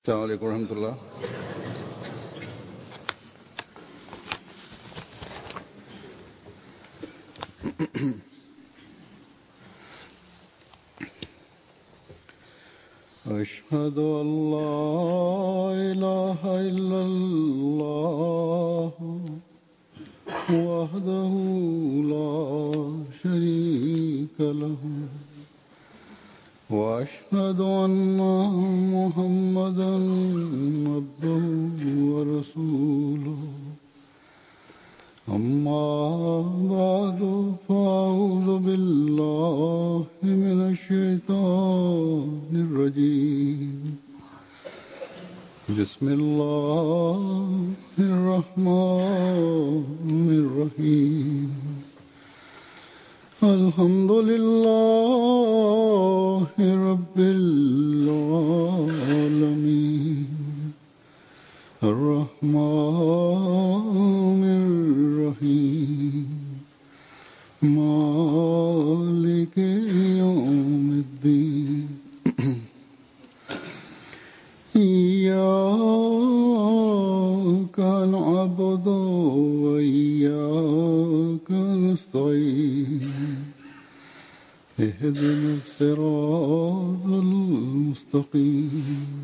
السلام عليكم ورحمة الله أشهد أن لا إله إلا الله وحده لا شريك له واشهد ان محمدا عبده ورسوله اما بعد فاعوذ بالله من الشيطان الرجيم بسم الله الرحمن الرحيم الحمد لله رب العالمين الرحمن الرحيم مالك يوم الدين إياك نعبد وإياك نستعين اهدنا الصراط المستقيم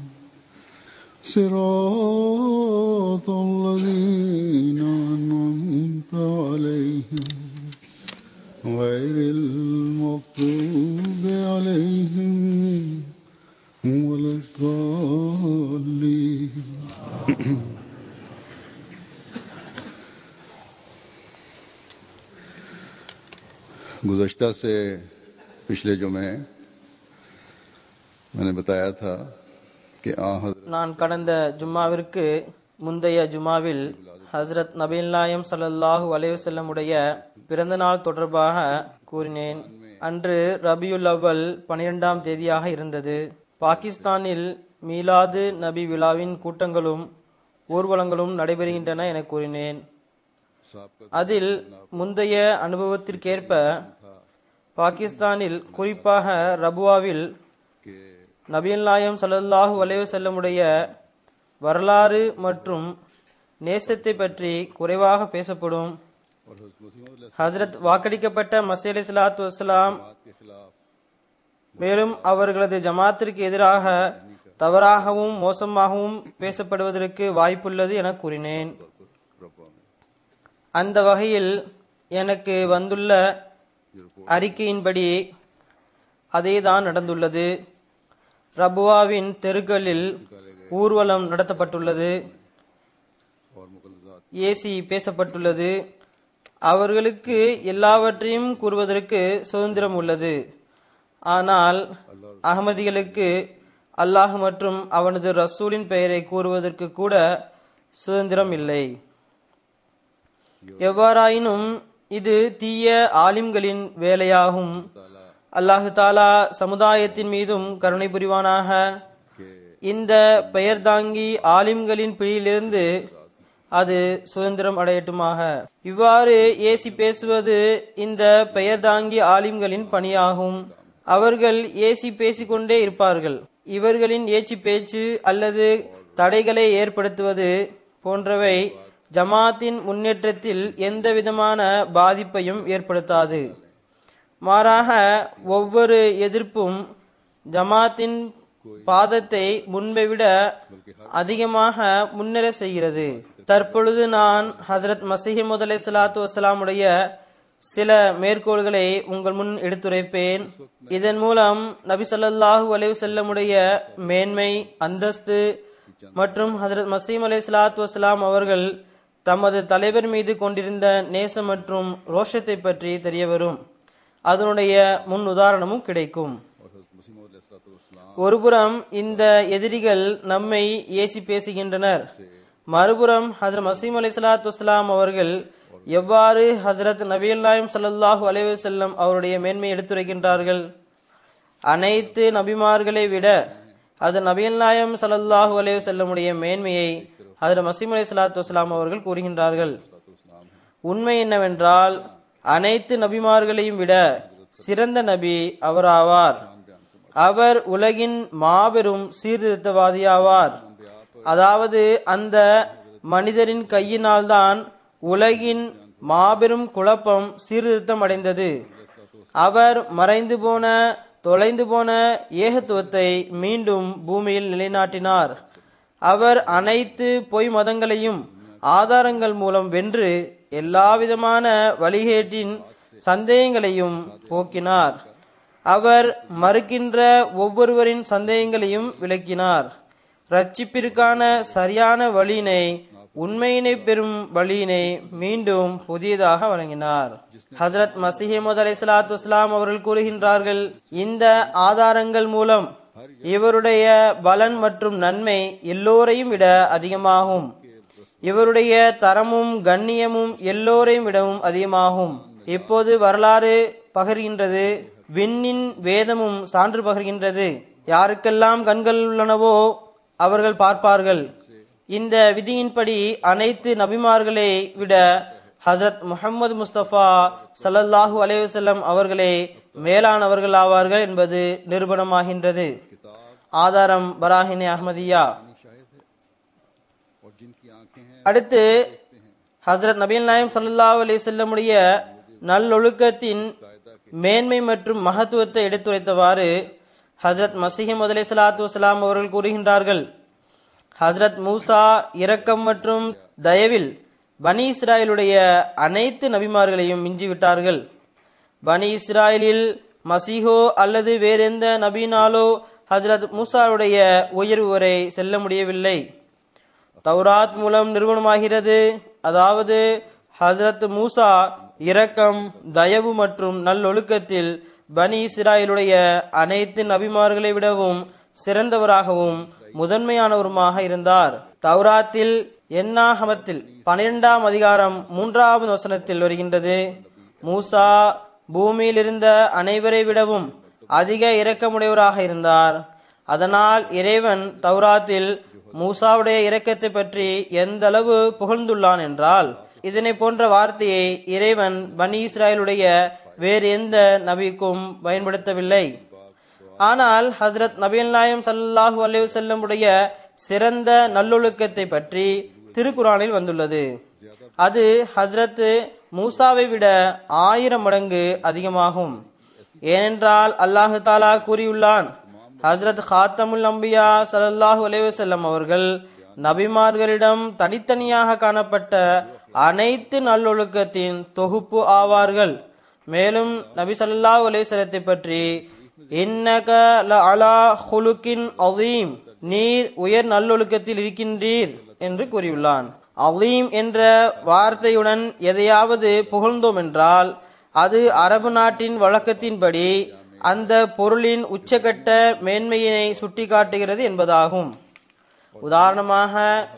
صراط الذين أنعمت عليهم غير المغضوب عليهم ولا الضالين गुज़श्ता से पिछले जुमे मैंने बताया था कि आ हजरत நான் கடந்த ஜும்மாவிற்கு முந்தைய ஜும்மாவில் ஹஸ்ரத் நபீல் நாயம் ஸல்லல்லாஹு அலைஹி வஸல்லம் உடைய பிறந்த நாள் தொடர்பாக கூறினேன் அன்று ரபியுல் அவ்வல் பனிரெண்டாம் தேதியாக இருந்தது பாகிஸ்தானில் மீலாது நபி விழாவின் கூட்டங்களும் ஊர்வலங்களும் நடைபெறுகின்றன என கூறினேன் साहब का அதில் முந்தைய அனுபவத்திற்கேற்ப பாகிஸ்தானில் குறிப்பாக ரபுவாவில் कि நபியல் நாயம் ஸல்லல்லாஹு அலைஹி வஸல்லமுடைய வரலாறு மற்றும் நேசத்தை பற்றி குறைவாக பேசப்படும் और हज़रत मसीह मौद ஹஸ்ரத் வாக்களிக்கப்பட்ட மசீ அலி சலாத்து வசலாம் के खिलाफ மேலும் அவர்களது ஜமாத்திற்கு எதிராக தவறாகவும் மோசமாகவும் பேசப்படுவதற்கு வாய்ப்புள்ளது என கூறினேன் रब्बा में அந்த வகையில் எனக்கு வந்துள்ள அறிக்கையின்படி அதேதான் நடந்துள்ளது ரபுவாவின் தெருக்களில் ஊர்வலம் நடத்தப்பட்டுள்ளது और मुकलजात ஏசி பேசப்பட்டுள்ளது அவர்களுக்கு எல்லாவற்றையும் கூறுவதற்கு சுதந்திரம் உள்ளது ஆனால் அகமதிகளுக்கு அல்லாஹ் மற்றும் அவனது ரசூலின் பெயரை கூறுவதற்கு கூட சுதந்திரம் இல்லை எவ்வாறாயினும் இது தீய ஆலிம்களின் வேலையாகும் அல்லாஹு தாலா சமுதாயத்தின் மீதும் கருணை புரிவானாக இந்த பெயர் தாங்கி ஆலிம்களின் பிடியிலிருந்து அது சுதந்திரம் அடையட்டுமாக இவ்வாறு ஏசி பேசுவது இந்த பெயர் தாங்கி ஆலிம்களின் பணியாகும் அவர்கள் ஏசி பேசிக்கொண்டே இருப்பார்கள் இவர்களின் ஏச்சி பேச்சு அல்லது தடைகளை ஏற்படுத்துவது போன்றவை ஜமாத்தின் முன்னேற்றத்தில் எந்த விதமான பாதிப்பையும் ஏற்படுத்தாது மாறாக ஒவ்வொரு எதிர்ப்பும் ஜமாத்தின் பாதத்தை முன்பை விட அதிகமாக முன்னேற செய்கிறது தற்பொழுது நான் ஹசரத் மசீஹிமது அலை சலாத்து வசலாமுடைய சில மேற்கோள்களை உங்கள் முன் எடுத்துரைப்பேன் இதன் மூலம் நபி ஸல்லல்லாஹு அலைஹி வஸல்லமுடைய மேன்மை அந்தஸ்து மற்றும் ஹசரத் மசீம் அலை சலாத்து வசலாம் அவர்கள் தமது தலைவர் மீது கொண்டிருந்த நேசம் மற்றும் ரோஷத்தை பற்றி தெரிய வரும் அதனுடைய முன் உதாரணமும் கிடைக்கும் और हज़रत मसीह मौद अलैहिस्सलाम ஒருபுறம் இந்த எதிரிகள் நம்மை ஏசி பேசுகின்றனர் மறுபுறம் ஹசரத் மசீம் அலி சலாத்து வஸ்லாம் அவர்கள் எவ்வாறு ஹசரத் நபியல் நாயம் ஸல்லல்லாஹு அலைஹி வஸல்லம் அவருடைய மேன்மை எடுத்துரைக்கின்றார்கள் அனைத்து நபிமார்களை விட அது நபியல் நாயம் ஸல்லல்லாஹு அலைஹி வஸல்லமுடைய மேன்மையை ஹசரத் மசீம் அலி சலாத்து வஸ்லாம் அவர்கள் கூறுகின்றார்கள் உண்மை என்னவென்றால் அனைத்து நபிமார்களையும் விட சிறந்த நபி அவராவார் அவர் உலகின் மாபெரும் சீர்திருத்தவாதியாவார் அதாவது அந்த மனிதரின் கையினால்தான் உலகின் மாபெரும் குழப்பம் சீர்திருத்தம் அடைந்தது அவர் மறைந்து போன தொலைந்து போன ஏகத்துவத்தை மீண்டும் பூமியில் நிலைநாட்டினார் அவர் அனைத்து பொய் மதங்களையும் ஆதாரங்கள் மூலம் வென்று எல்லாவிதமான வழிகேட்டின் சந்தேகங்களையும் போக்கினார் அவர் மறுக்கின்ற ஒவ்வொருவரின் சந்தேகங்களையும் விளக்கினார் ரட்சிப்பிற்கான சரியான வழியினை உண்மையினை பெறும் வழியினை மீண்டும் புதியதாக வழங்கினார் ஹசரத் மசிஹமது அலை சலாத்து வஸ்லாம் அவர்கள் கூறுகின்றார்கள் இந்த ஆதாரங்கள் மூலம் இவருடைய பலன் மற்றும் நன்மை எல்லோரையும் விட அதிகமாகும் இவருடைய தரமும் கண்ணியமும் எல்லோரையும் விடவும் அதிகமாகும் இப்போது வரலாறு பகர்கின்றது விண்ணின் வேதமும் சான்று பகர்கின்றது யாருக்கெல்லாம் கண்கள் உள்ளனவோ அவர்கள் பார்ப்பார்கள் இந்த விதியின்படி அனைத்து நபிமார்களை விட ஹசரத் முகமது முஸ்தபா சல்லல்லாஹூ அலைவசல்லம் அவர்களே மேலானவர்கள் ஆவார்கள் என்பது நிரூபணமாகின்றது ஆதாரம் பராஹினே அஹ்மதியா शाहिद है और जिनकी आंखें हैं அடுத்து ஹசரத் நபீல் நாயம் சல்லல்லாஹு அலைஹி செல்லமுடைய நல்லொழுக்கத்தின் மேன்மை மற்றும் மகத்துவத்தை எடுத்துரைத்தவாறு ஹசரத் மசீஹம் அலை சலாத்து வசலாம் அவர்கள் கூறுகின்றார்கள் ஹசரத் மூசா இரக்கம் மற்றும் தயவில் பனி இஸ்ராயலுடைய அனைத்து நபிமார்களையும் மிஞ்சிவிட்டார்கள் பனி இஸ்ராயலில் மசீஹோ அல்லது வேறெந்த நபீனாலோ ஹசரத் மூசாவுடைய உயர்வு வரை செல்ல முடியவில்லை தௌராத் மூலம் நிறுவனமாகிறது அதாவது ஹசரத் மூசா இரக்கம் தயவு மற்றும் நல்லொழுக்கத்தில் பனி இஸ்ராயலுடைய அனைத்து நபிமார்களை விடவும் சிறந்தவராகவும் முதன்மையானவருமாக இருந்தார் தௌராத்தில் எண்ணாகமத்தில் பனிரெண்டாம் அதிகாரம் மூன்றாவது வசனத்தில் வருகின்றது மூசா பூமியில் இருந்த அனைவரை விடவும் அதிக இரக்கமுடையவராக இருந்தார் அதனால் இறைவன் தௌராத்தில் மூசாவுடைய இரக்கத்தை பற்றி எந்த அளவு புகழ்ந்துள்ளான் என்றால் இதனை போன்ற வார்த்தையை இறைவன் பனி இஸ்ராயலுடைய வேறு எந்த நபிக்கும் பயன்படுத்தவில்லை ஆனால் ஹசரத் நபீல் நாயம் சல்லாஹூ அலைவசல்லம் உடைய சிறந்த நல்லொழுக்கத்தை பற்றி திருக்குறானில் வந்துள்ளது அது ஹசரத் மூசாவை விட ஆயிரம் மடங்கு அதிகமாகும் ஏனென்றால் அல்லாஹு தாலா கூறியுள்ளான் ஹசரத் ஹாத்தமுல் அம்பியா சல்லல்லாஹு அலைவசல்லம் அவர்கள் நபிமார்களிடம் தனித்தனியாக காணப்பட்ட அனைத்து நல்லொழுக்கத்தின் தொகுப்பு ஆவார்கள் மேலும் நபி ஸல்லல்லாஹு அலைஹி வஸல்லத்தை பற்றி இன்னக லஅலா ஹுலுகின் அதீம் நீர் உயர் நல்லொழுக்கத்தில் இருக்கின்றீர் என்று கூறியுள்ளான் அதீம் என்ற வார்த்தையுடன் எதையாவது புகழ்ந்தோம் என்றால் அது அரபு நாட்டின் வழக்கத்தின்படி அந்த பொருளின் உச்சகட்ட மேன்மையினை சுட்டிக்காட்டுகிறது என்பதாகும் உதாரணமாக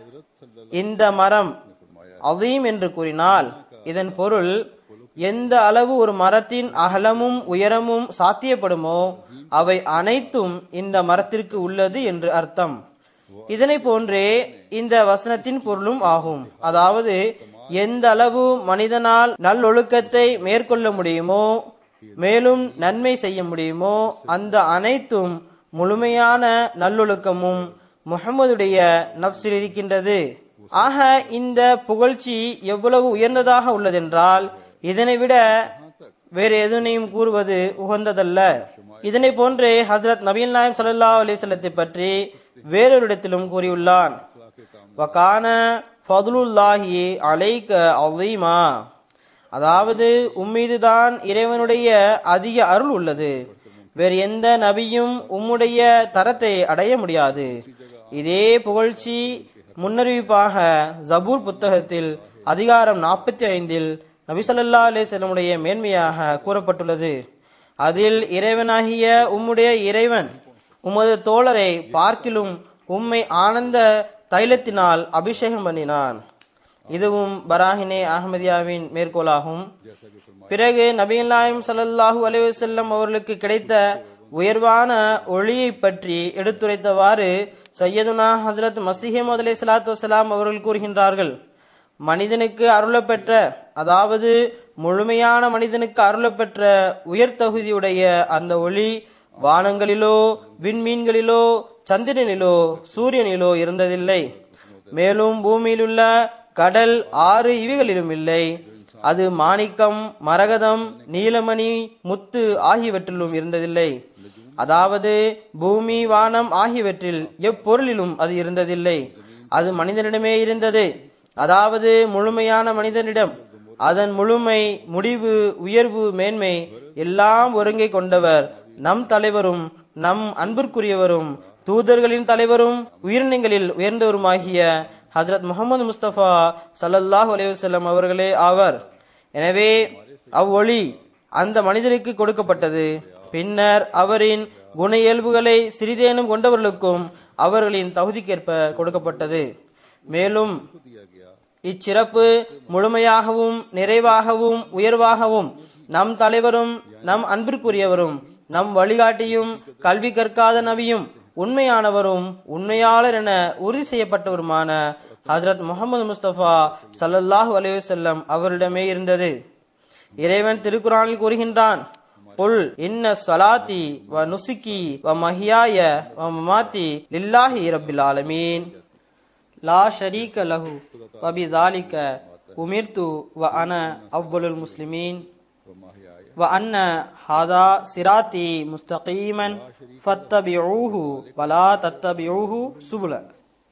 இந்த மரம் அதீம் என்று கூறினால் இதன் பொருள் எந்த அளவு ஒரு மரத்தின் அகலமும் உயரமும் சாத்தியப்படுமோ அவை அனைத்தும் இந்த மரத்திற்கு உள்ளது என்று அர்த்தம் இதனை போன்றே இந்த வசனத்தின் பொருளும் ஆகும் அதாவது எந்த அளவு மனிதனால் நல்லொழுக்கத்தை மேற்கொள்ள முடியுமோ மேலும் நன்மை செய்ய முடியுமோ அந்த அனைத்தும் முழுமையான நல்லொழுக்கமும் முகமதுடைய நப்சில் இருக்கின்றது ஆக இந்த புகழ்ச்சி எவ்வளவு உயர்ந்ததாக உள்ளதென்றால் இதனை விட வேறு எதனையும் கூறுவது உகந்ததல்ல இதனை போன்றே ஹசரத் நபீல் நாயம் சல்லா அலிசல்லத்தை பற்றி வேறொரு இடத்திலும் கூறியுள்ளான் வகான ஃபதுலுல்லாஹி அலைக்க அலீமா அதாவது உம்மீதுதான் இறைவனுடைய அதிக அருள் உள்ளது வேறு எந்த நபியும் உம்முடைய தரத்தை அடைய முடியாது இதே புகழ்ச்சி முன்னறிவிப்பாக ஜபூர் புத்தகத்தில் அதிகாரம் நாற்பத்தி ஐந்தில் நபி ஸல்லல்லாஹு அலைஹி வஸல்லமுடைய மேன்மையாக கூறப்பட்டுள்ளது அதில் இறைவனாகிய உம்முடைய இறைவன் உமது தோழரை பார்க்கிலும் உம்மை ஆனந்த தைலத்தினால் அபிஷேகம் பண்ணினான் இதுவும் பராஹினே அஹமதியாவின் மேற்கோளாகும் பிறகு நபிகள் நாயம் சல்லல்லாஹூ அலைஹி வஸல்லம் அவர்களுக்கு கிடைத்த உயர்வான ஒளியை பற்றி எடுத்துரைத்தவாறு சையதுனா ஹசரத் மசிஹமது அலை சலாத்து வசலாம் அவர்கள் கூறுகின்றார்கள் மனிதனுக்கு அருளப்பெற்ற அதாவது முழுமையான மனிதனுக்கு அருளப்பெற்ற உயர் தகுதியுடைய அந்த ஒளி வானங்களிலோ விண்மீன்களிலோ சந்திரனிலோ சூரியனிலோ இருந்ததில்லை மேலும் பூமியிலுள்ள கடல் ஆறு இவைகளிலும் இல்லை அது மாணிக்கம் மரகதம் நீலமணி முத்து ஆகியவற்றிலும் இருந்ததில்லை அதாவது பூமி வானம் ஆகியவற்றில் எப்பொருளிலும் அது இருந்ததில்லை அது மனிதனிடமே இருந்தது அதாவது முழுமையான மனிதனிடம் அதன் முழுமை முடிவு உயர்வு மேன்மை எல்லாம் ஒருங்கே கொண்டவர் நம் தலைவரும் நம் அன்பிற்குரியவரும் தூதர்களின் தலைவரும் உயிரினங்களில் உயர்ந்தவருமாகிய ஹஜரத் முகமது முஸ்தபா சல்லல்லாஹு அலைஹி வஸல்லம் அவர்களே ஆவர் எனவே அவ்வொளி அந்த மனிதருக்கு கொடுக்கப்பட்டது பின்னர் அவரின் குண இயல்புகளை சிறிதேனும் கொண்டவர்களுக்கும் அவர்களின் தகுதிக்கேற்ப கொடுக்கப்பட்டது மேலும் இச்சிறப்பு முழுமையாகவும் நிறைவாகவும் உயர்வாகவும் நம் தலைவரும் நம் அன்பிற்குரியவரும் நம் வழிகாட்டியும் கல்வி கற்காத நபியும் உண்மையானவரும் உண்மையாளர் என உறுதி செய்யப்பட்டவருமான ஹசரத் முகமது முஸ்தபா சல்லல்லாஹு அலைஹி வஸல்லம் அவரிடமே இருந்தது இறைவன் திருக்குறானில் கூறுகின்றான் புல் இன்ன சலாத்தி வ நுசுக்கி வ மஹியாய வ மமாத்தி லில்லாஹி ரப்பில் ஆலமீன் லா ஷரீக லஹு வ பிதாலிக உமிர்து வ அன அவ்வலுல் முஸ்லிமீன் وأن هذا صراطي مستقيما فاتبعوه ولا تتبعوه سبلا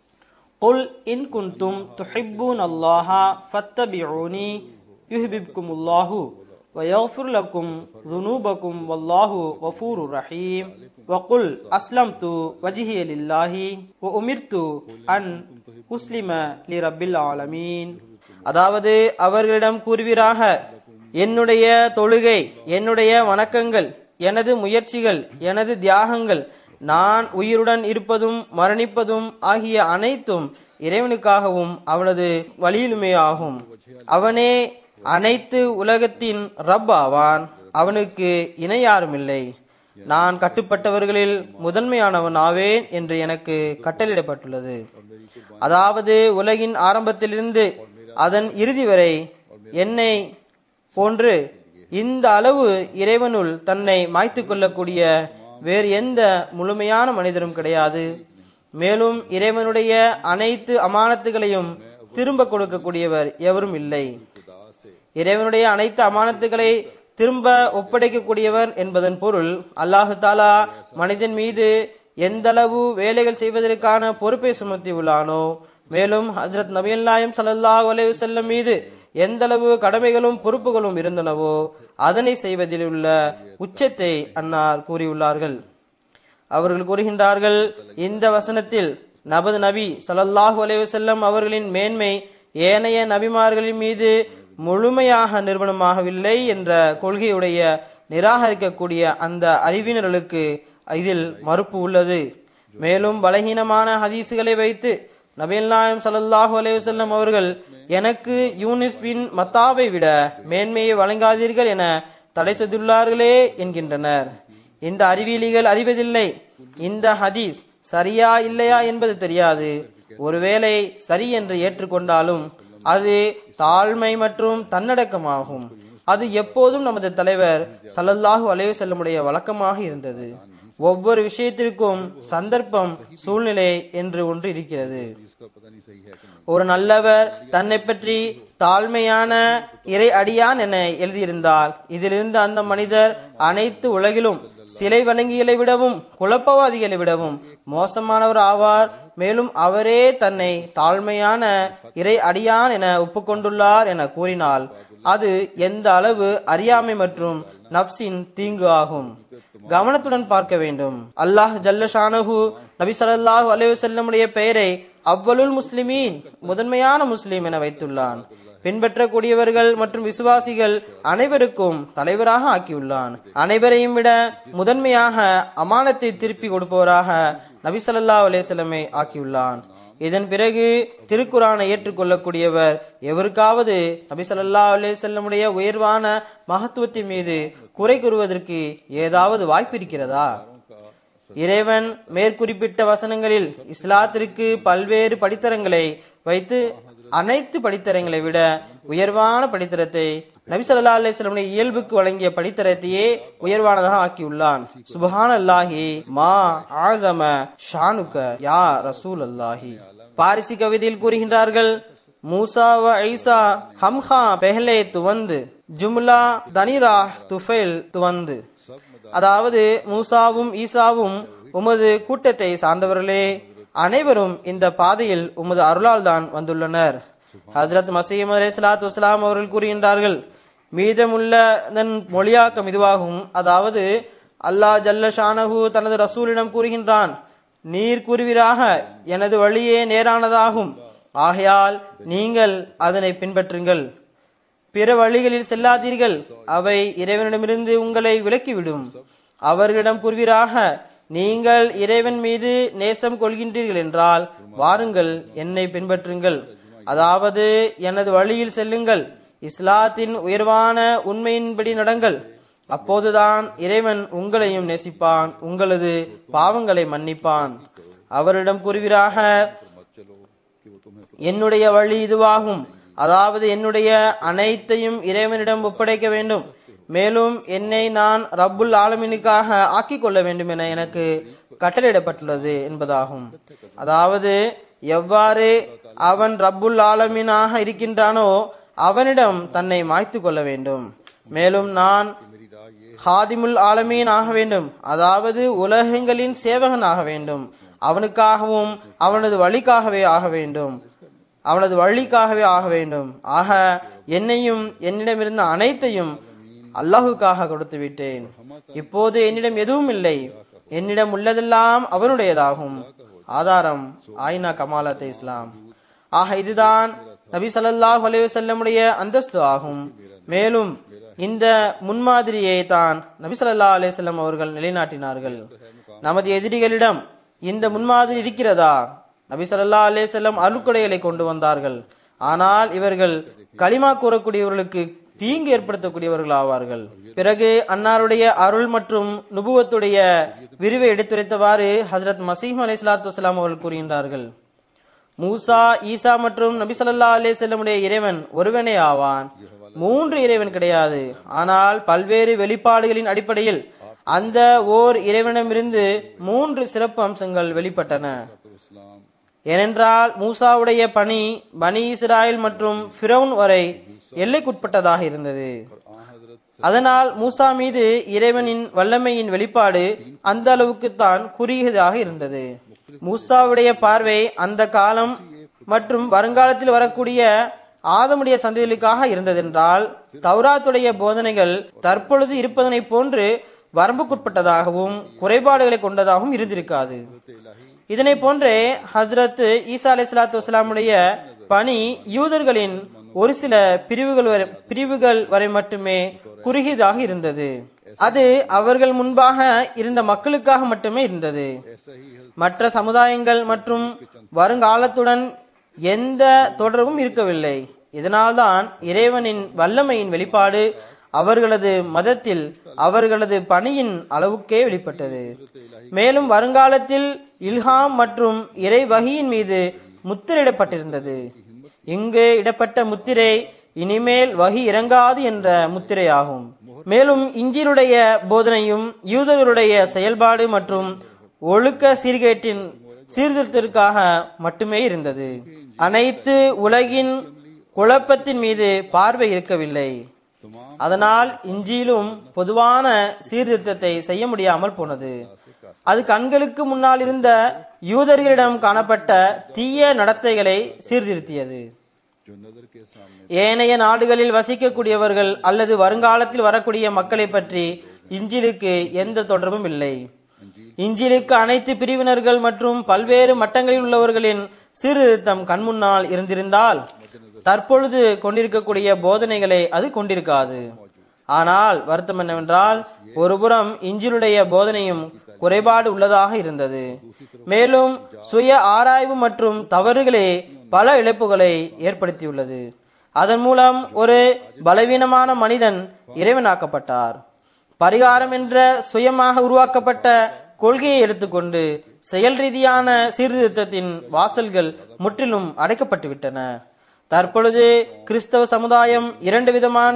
قل إن كنتم تحبون الله فاتبعوني يحببكم الله ويغفر لكم ذنوبكم والله غفور رحيم وقل أسلمت وجهي لله وأمرت أن أسلم لرب العالمين அதாவது அவர்களிடம் கூறுவீராக என்னுடைய தொழுகை என்னுடைய வணக்கங்கள் எனது முயற்சிகள் எனது தியாகங்கள் நான் உயிருடன் இருப்பதும் மரணிப்பதும் ஆகிய அனைத்தும் இறைவனுக்காகவும் அவனது வழியிலுமே ஆகும் அவனே அனைத்து உலகத்தின் ரப் ஆவான் அவனுக்கு இணை யாருமில்லை நான் கட்டுப்பட்டவர்களில் முதன்மையானவன் ஆவேன் என்று எனக்கு கட்டளிடப்பட்டுள்ளது அதாவது உலகின் ஆரம்பத்திலிருந்து அதன் இறுதி வரை என்னை போன்று இந்த அளவு இறைவனுள் தன்னை மாய்த்து கொள்ளக்கூடிய வேறு எந்த முழுமையான மனிதரும் கிடையாது மேலும் இறைவனுடைய அனைத்து அமானத்துகளையும் திரும்ப கொடுக்கக்கூடியவர் எவரும் இல்லை இறைவனுடைய அனைத்து அமானத்துகளை திரும்ப ஒப்படைக்கக்கூடியவர் என்பதன் பொருள் அல்லாஹு தாலா மனிதன் மீது எந்த அளவு வேலைகள் செய்வதற்கான பொறுப்பை சுமத்தி உள்ளானோ மேலும் ஹசரத் நபியல் நாயம் சல்லாஹூ அலைஹி வஸல்லம் மீது எந்த அளவு கடமைகளும் பொறுப்புகளும் இருந்தனவோ அதனை செய்வதில் உள்ள உச்சத்தை அன்னார் கூறியுள்ளார்கள் அவர்கள் கூறுகின்றார்கள் இந்த வசனத்தில் நபது நபி ஸல்லல்லாஹு அலைஹி வஸல்லம் அவர்களின் மேன்மை ஏனைய நபிமார்களின் மீது முழுமையாக நிறுவனமாகவில்லை என்ற கொள்கையுடைய நிராகரிக்கக்கூடிய அந்த அறிவினர்களுக்கு இதில் மறுப்பு உள்ளது மேலும் பலகீனமான ஹதீசுகளை வைத்து நபில் நாயம் சல்லாஹூ அலைவசல்லம் அவர்கள் எனக்கு யூனிஸ் பின் மத்தாவை விட மேன்மையை வழங்காதீர்கள் என தடை செய்துள்ளார்களே என்கின்றனர் இந்த அறிவியலிகள் அறிவதில்லை இந்த ஹதீஸ் சரியா இல்லையா என்பது தெரியாது ஒருவேளை சரி என்று ஏற்றுக்கொண்டாலும் அது தாழ்மை மற்றும் தன்னடக்கமாகும் அது எப்போதும் நமது தலைவர் சல்லல்லாஹு அலைஹி செல்லமுடைய வழக்கமாக இருந்தது ஒவ்வொரு விஷயத்திற்கும் சந்தர்ப்பம் சூழ்நிலை என்று ஒன்று இருக்கிறது ஒரு நல்லவர் தன்னை பற்றி தாழ்மையான இறை அடியான் என எழுதியிருந்தால் இதிலிருந்து அந்த மனிதர் அனைத்து உலகிலும் சிலை வணங்கிகளை விடவும் குழப்பவாதிகளை விடவும் மோசமானவர் ஆவார் மேலும் அவரே தன்னை தாழ்மையான இறை அடியான் என ஒப்புக்கொண்டுள்ளார் என கூறினால் அது எந்த அளவு அறியாமை மற்றும் நப்சின் தீங்கு ஆகும் கவனத்துடன் பார்க்க வேண்டும் அல்லாஹ் ஜல்லஷானஹு நபி ஸல்லல்லாஹு அலைஹி வஸல்லமுடைய பெயரை அவ்வலுல் முஸ்லிமீன் முதன்மையான முஸ்லிம் என வைத்துள்ளான் பின்பற்றக்கூடியவர்கள் மற்றும் விசுவாசிகள் அனைவருக்கும் தலைவராக ஆக்கியுள்ளான் அனைவரையும் விட முதன்மையாக அமானத்தை திருப்பி கொடுப்பவராக நபி ஸல்லல்லாஹு அலைஹி வஸல்லமை ஆக்கியுள்ளான் இதன் பிறகு திருக்குறானை ஏற்றுக்கொள்ளக்கூடியவர் எவருக்காவது நபி ஸல்லல்லாஹு அலைஹி வஸல்லமுடைய உயர்வான மகத்துவத்தின் மீது குறை கூறுவதற்கு ஏதாவது வாய்ப்பு இருக்கிறதா இறைவன் மேற்குறிப்பிட்ட வசனங்களில் இஸ்லாத்திற்கு பல்வேறு படித்தரங்களை வைத்து அனைத்து படித்தரங்களை விட உயர்வான படித்தரத்தை நபி ஸல்லல்லாஹு அலைஹி வஸல்லம் இயல்புக்கு வழங்கிய படித்தரத்தையே உயர்வானதாக ஆக்கியுள்ளான் சுபஹான் அல்லாஹி மா ஆசம ஷானுக யா ரசூல் அல்லாஹி பாரிசி கவிதையில் கூறுகின்றார்கள் மூசா வ ஐசா ஹம்ஹா பெஹ்லே துவந்து ஜும்லா தனிரா துஃபைல் துவந்து அதாவது மூசாவும் ஈசாவும் உமது கூட்டத்தை சார்ந்தவர்களே அனைவரும் இந்த பாதையில் உமது அருளால் தான் வந்துள்ளனர் ஹசரத் மசீம் அலை சலாத்து வஸ்லாம் அவர்கள் கூறுகின்றார்கள் மீதமுள்ளதன் மொழியாக்கம் இதுவாகும் அதாவது அல்லாஹ் ஜல்ல ஷானஹு தனது ரசூலிடம் கூறுகின்றான் நீர் கூறுவீராக எனது வழியே நேரானதாகும் ஆகையால் நீங்கள் அதனை பின்பற்றுங்கள் பிற வழிகளில் செல்லாதீர்கள் அவை இறைவனிடமிருந்து உங்களை விலக்கிவிடும் அவர்களிடம் கூறுவீராக நீங்கள் இறைவன் மீது நேசம் கொள்கின்றீர்கள் என்றால் வாருங்கள் என்னை பின்பற்றுங்கள் அதாவது எனது வழியில் செல்லுங்கள் இஸ்லாத்தின் உயர்வான உண்மையின்படி நடங்கள் அப்போதுதான் இறைவன் உங்களையும் நேசிப்பான் உங்களது பாவங்களை மன்னிப்பான் அவரிடம் கூறுவீராக मत चलो कि वो तुम्हें என்னுடைய வழி இதுவாகும் அதாவது என்னுடைய அனைத்தையும் இறைவனிடம் ஒப்படைக்க வேண்டும் மேலும் என்னை நான் ரப்புல் ஆலமீனுக்காக ஆக்கிக் கொள்ள வேண்டும் என எனக்கு கட்டளையிடப்பட்டுள்ளது என்பதாகும் அதாவது எவ்வாறு அவன் ரப்புல் ஆலமீனாக இருக்கின்றானோ அவனிடம் தன்னை மாய்த்து கொள்ள வேண்டும் மேலும் நான் मेरी राह ये ஹாதிமுல் ஆலமீன் ஆக வேண்டும் அதாவது உலகங்களின் சேவகன் ஆக வேண்டும் அவனுக்காகவும் அவனது வழிக்காகவே ஆக வேண்டும் அவனது வழிக்காகவே ஆக வேண்டும் ஆக என்னையும் என்னிடமிருந்த அனைத்தையும் அல்லாஹுக்காக கொடுத்து விட்டேன் இப்போது என்னிடம் எதுவும் இல்லை என்னிடம் உள்ளதெல்லாம் அவனுடையதாகும் ஆதாரம் ஆயினா கமாலத் இஸ்லாம் ஆக இதுதான் நபி ஸல்லல்லாஹு அலைஹி வஸல்லமுடைய அந்தஸ்து ஆகும் மேலும் இந்த முன்மாதிரியை தான் நபி ஸல்லல்லாஹு அலைஹி வஸல்லம் அவர்கள் நிலைநாட்டினார்கள் நமது எதிரிகளிடம் இந்த முன்மாதிரி இருக்கிறதா நபி ஸல்லல்லாஹு அலைஹி வஸல்லம் அருட்கொடைகளை கொண்டு வந்தார்கள் ஆனால் இவர்கள் களிமா கூறக்கூடியவர்களுக்கு தீங்கு ஏற்படுத்தக்கூடியவர்கள் ஆவார்கள் பிறகு அன்னாருடைய அருள் மற்றும் நுபுவத்துடைய விரிவை எடுத்துரைத்தவாறு ஹஜரத் மசீம் அலை சலாத்து வலாம் அவர்கள் கூறுகின்றார்கள் மூசா ஈசா மற்றும் நபி ஸல்லல்லாஹு அலைஹி வஸல்லமுடைய இறைவன் ஒருவனே ஆவான் மூன்று இறைவன் கிடையாது ஆனால் பல்வேறு வெளிப்பாடுகளின் அடிப்படையில் அந்த ஓர் இறைவனிடமிருந்து மூன்று சிறப்பு அம்சங்கள் வெளிப்பட்டன तो इस्लाम ஏனென்றால் மூசாவுடைய பணி பனி இஸ்ராயல் மற்றும் ஃபிரௌன் வரை எல்லைக்குட்பட்டதாக இருந்தது आ हजरत அதனால் மூசா மீது இறைவனின் வல்லமையின் வெளிப்பாடு அந்த அளவுக்குத்தான் குறுகியதாக இருந்தது மூசாவுடைய பார்வை அந்த காலம் மற்றும் வருங்காலத்தில் வரக்கூடிய ஆதமுடைய சந்ததிகளுக்காக இருந்ததென்றால் தௌராத்துடைய போதனைகள் தற்பொழுது இருப்பதனை போன்று வரம்புக்குட்பட்டதாகவும் குறைபாடுகளை கொண்டதாகவும் இருந்திருக்காது இதனை போன்றே ஹஸ்ரத் ஈசா அலை சலாத்து வஸ்லாமுடைய பணி யூதர்களின் ஒரு சில பிரிவுகள் வரை பிரிவுகள் வரை மட்டுமே குறுகியதாக இருந்தது அது அவர்கள் முன்பாக இருந்த மக்களுக்காக மட்டுமே இருந்தது ऐसा ही हजरत மற்ற சமுதாயங்கள் மற்றும் வருங்காலத்துடன் எந்த தொடர்பும் இருக்கவில்லை இதனால்தான் இறைவனின் வல்லமையின் வெளிப்பாடு அவர்களது மதத்தில் அவர்களது பணியின் அளவுக்கே வெளிப்பட்டது மேலும் வருங்காலத்தில் இல்ஹாம் மற்றும் இறை வகியின் மீது முத்திரையிடப்பட்டிருந்தது இங்கு இடப்பட்ட முத்திரை இனிமேல் வகி இறங்காது என்ற முத்திரையாகும் மேலும் இஞ்சிலுடைய போதனையும் யூதர்களுடைய செயல்பாடு மற்றும் ஒழுக்க சீர்கேட்டின் சீர்திருத்தத்திற்காக மட்டுமே இருந்தது அனைத்து உலகின் குழப்பத்தின் மீது பார்வை இருக்கவில்லை तमाम அதனால் இஞ்சியிலும் பொதுவான சீர்திருத்தத்தை செய்ய முடியாமல் போனது அது கண்களுக்கு முன்னால் இருந்த யூதர்களிடம் காணப்பட்ட தீய நடத்தைகளை சீர்திருத்தியது जो नजर के सामने ஏனைய நாடுகளில் வசிக்கக்கூடியவர்கள் அல்லது வருங்காலத்தில் வரக்கூடிய மக்களை பற்றி இஞ்சிலுக்கு எந்த தொடர்பும் இல்லை இஞ்சிலுக்கு அனைத்து பிரிவினர்கள் மற்றும் பல்வேறு மட்டங்களில் உள்ளவர்களின் சீர்திருத்தம் கண்முன்னால் இருந்திருந்தால் தற்பொழுது கொண்டிருக்கக்கூடிய போதனைகளை அது கொண்டிருக்காது ஆனால் வருத்தம் என்னவென்றால் ஒருபுறம் இஞ்சிலுடைய போதனையும் குறைபாடு உள்ளதாக இருந்தது மேலும் சுய ஆராய்வு மற்றும் தவறுகளே பல இழப்புகளை ஏற்படுத்தியுள்ளது அதன் மூலம் ஒரு பலவீனமான மனிதன் இறைவனாக்கப்பட்டார் பரிகாரம் என்ற சுயமாக உருவாக்கப்பட்ட கொள்கையை எடுத்துக்கொண்டு செயல் ரீதியான சீர்திருத்தத்தின் வாசல்கள் முற்றிலும் அடைக்கப்பட்டு விட்டன தற்பொழுது கிறிஸ்தவ சமுதாயம் இரண்டு விதமான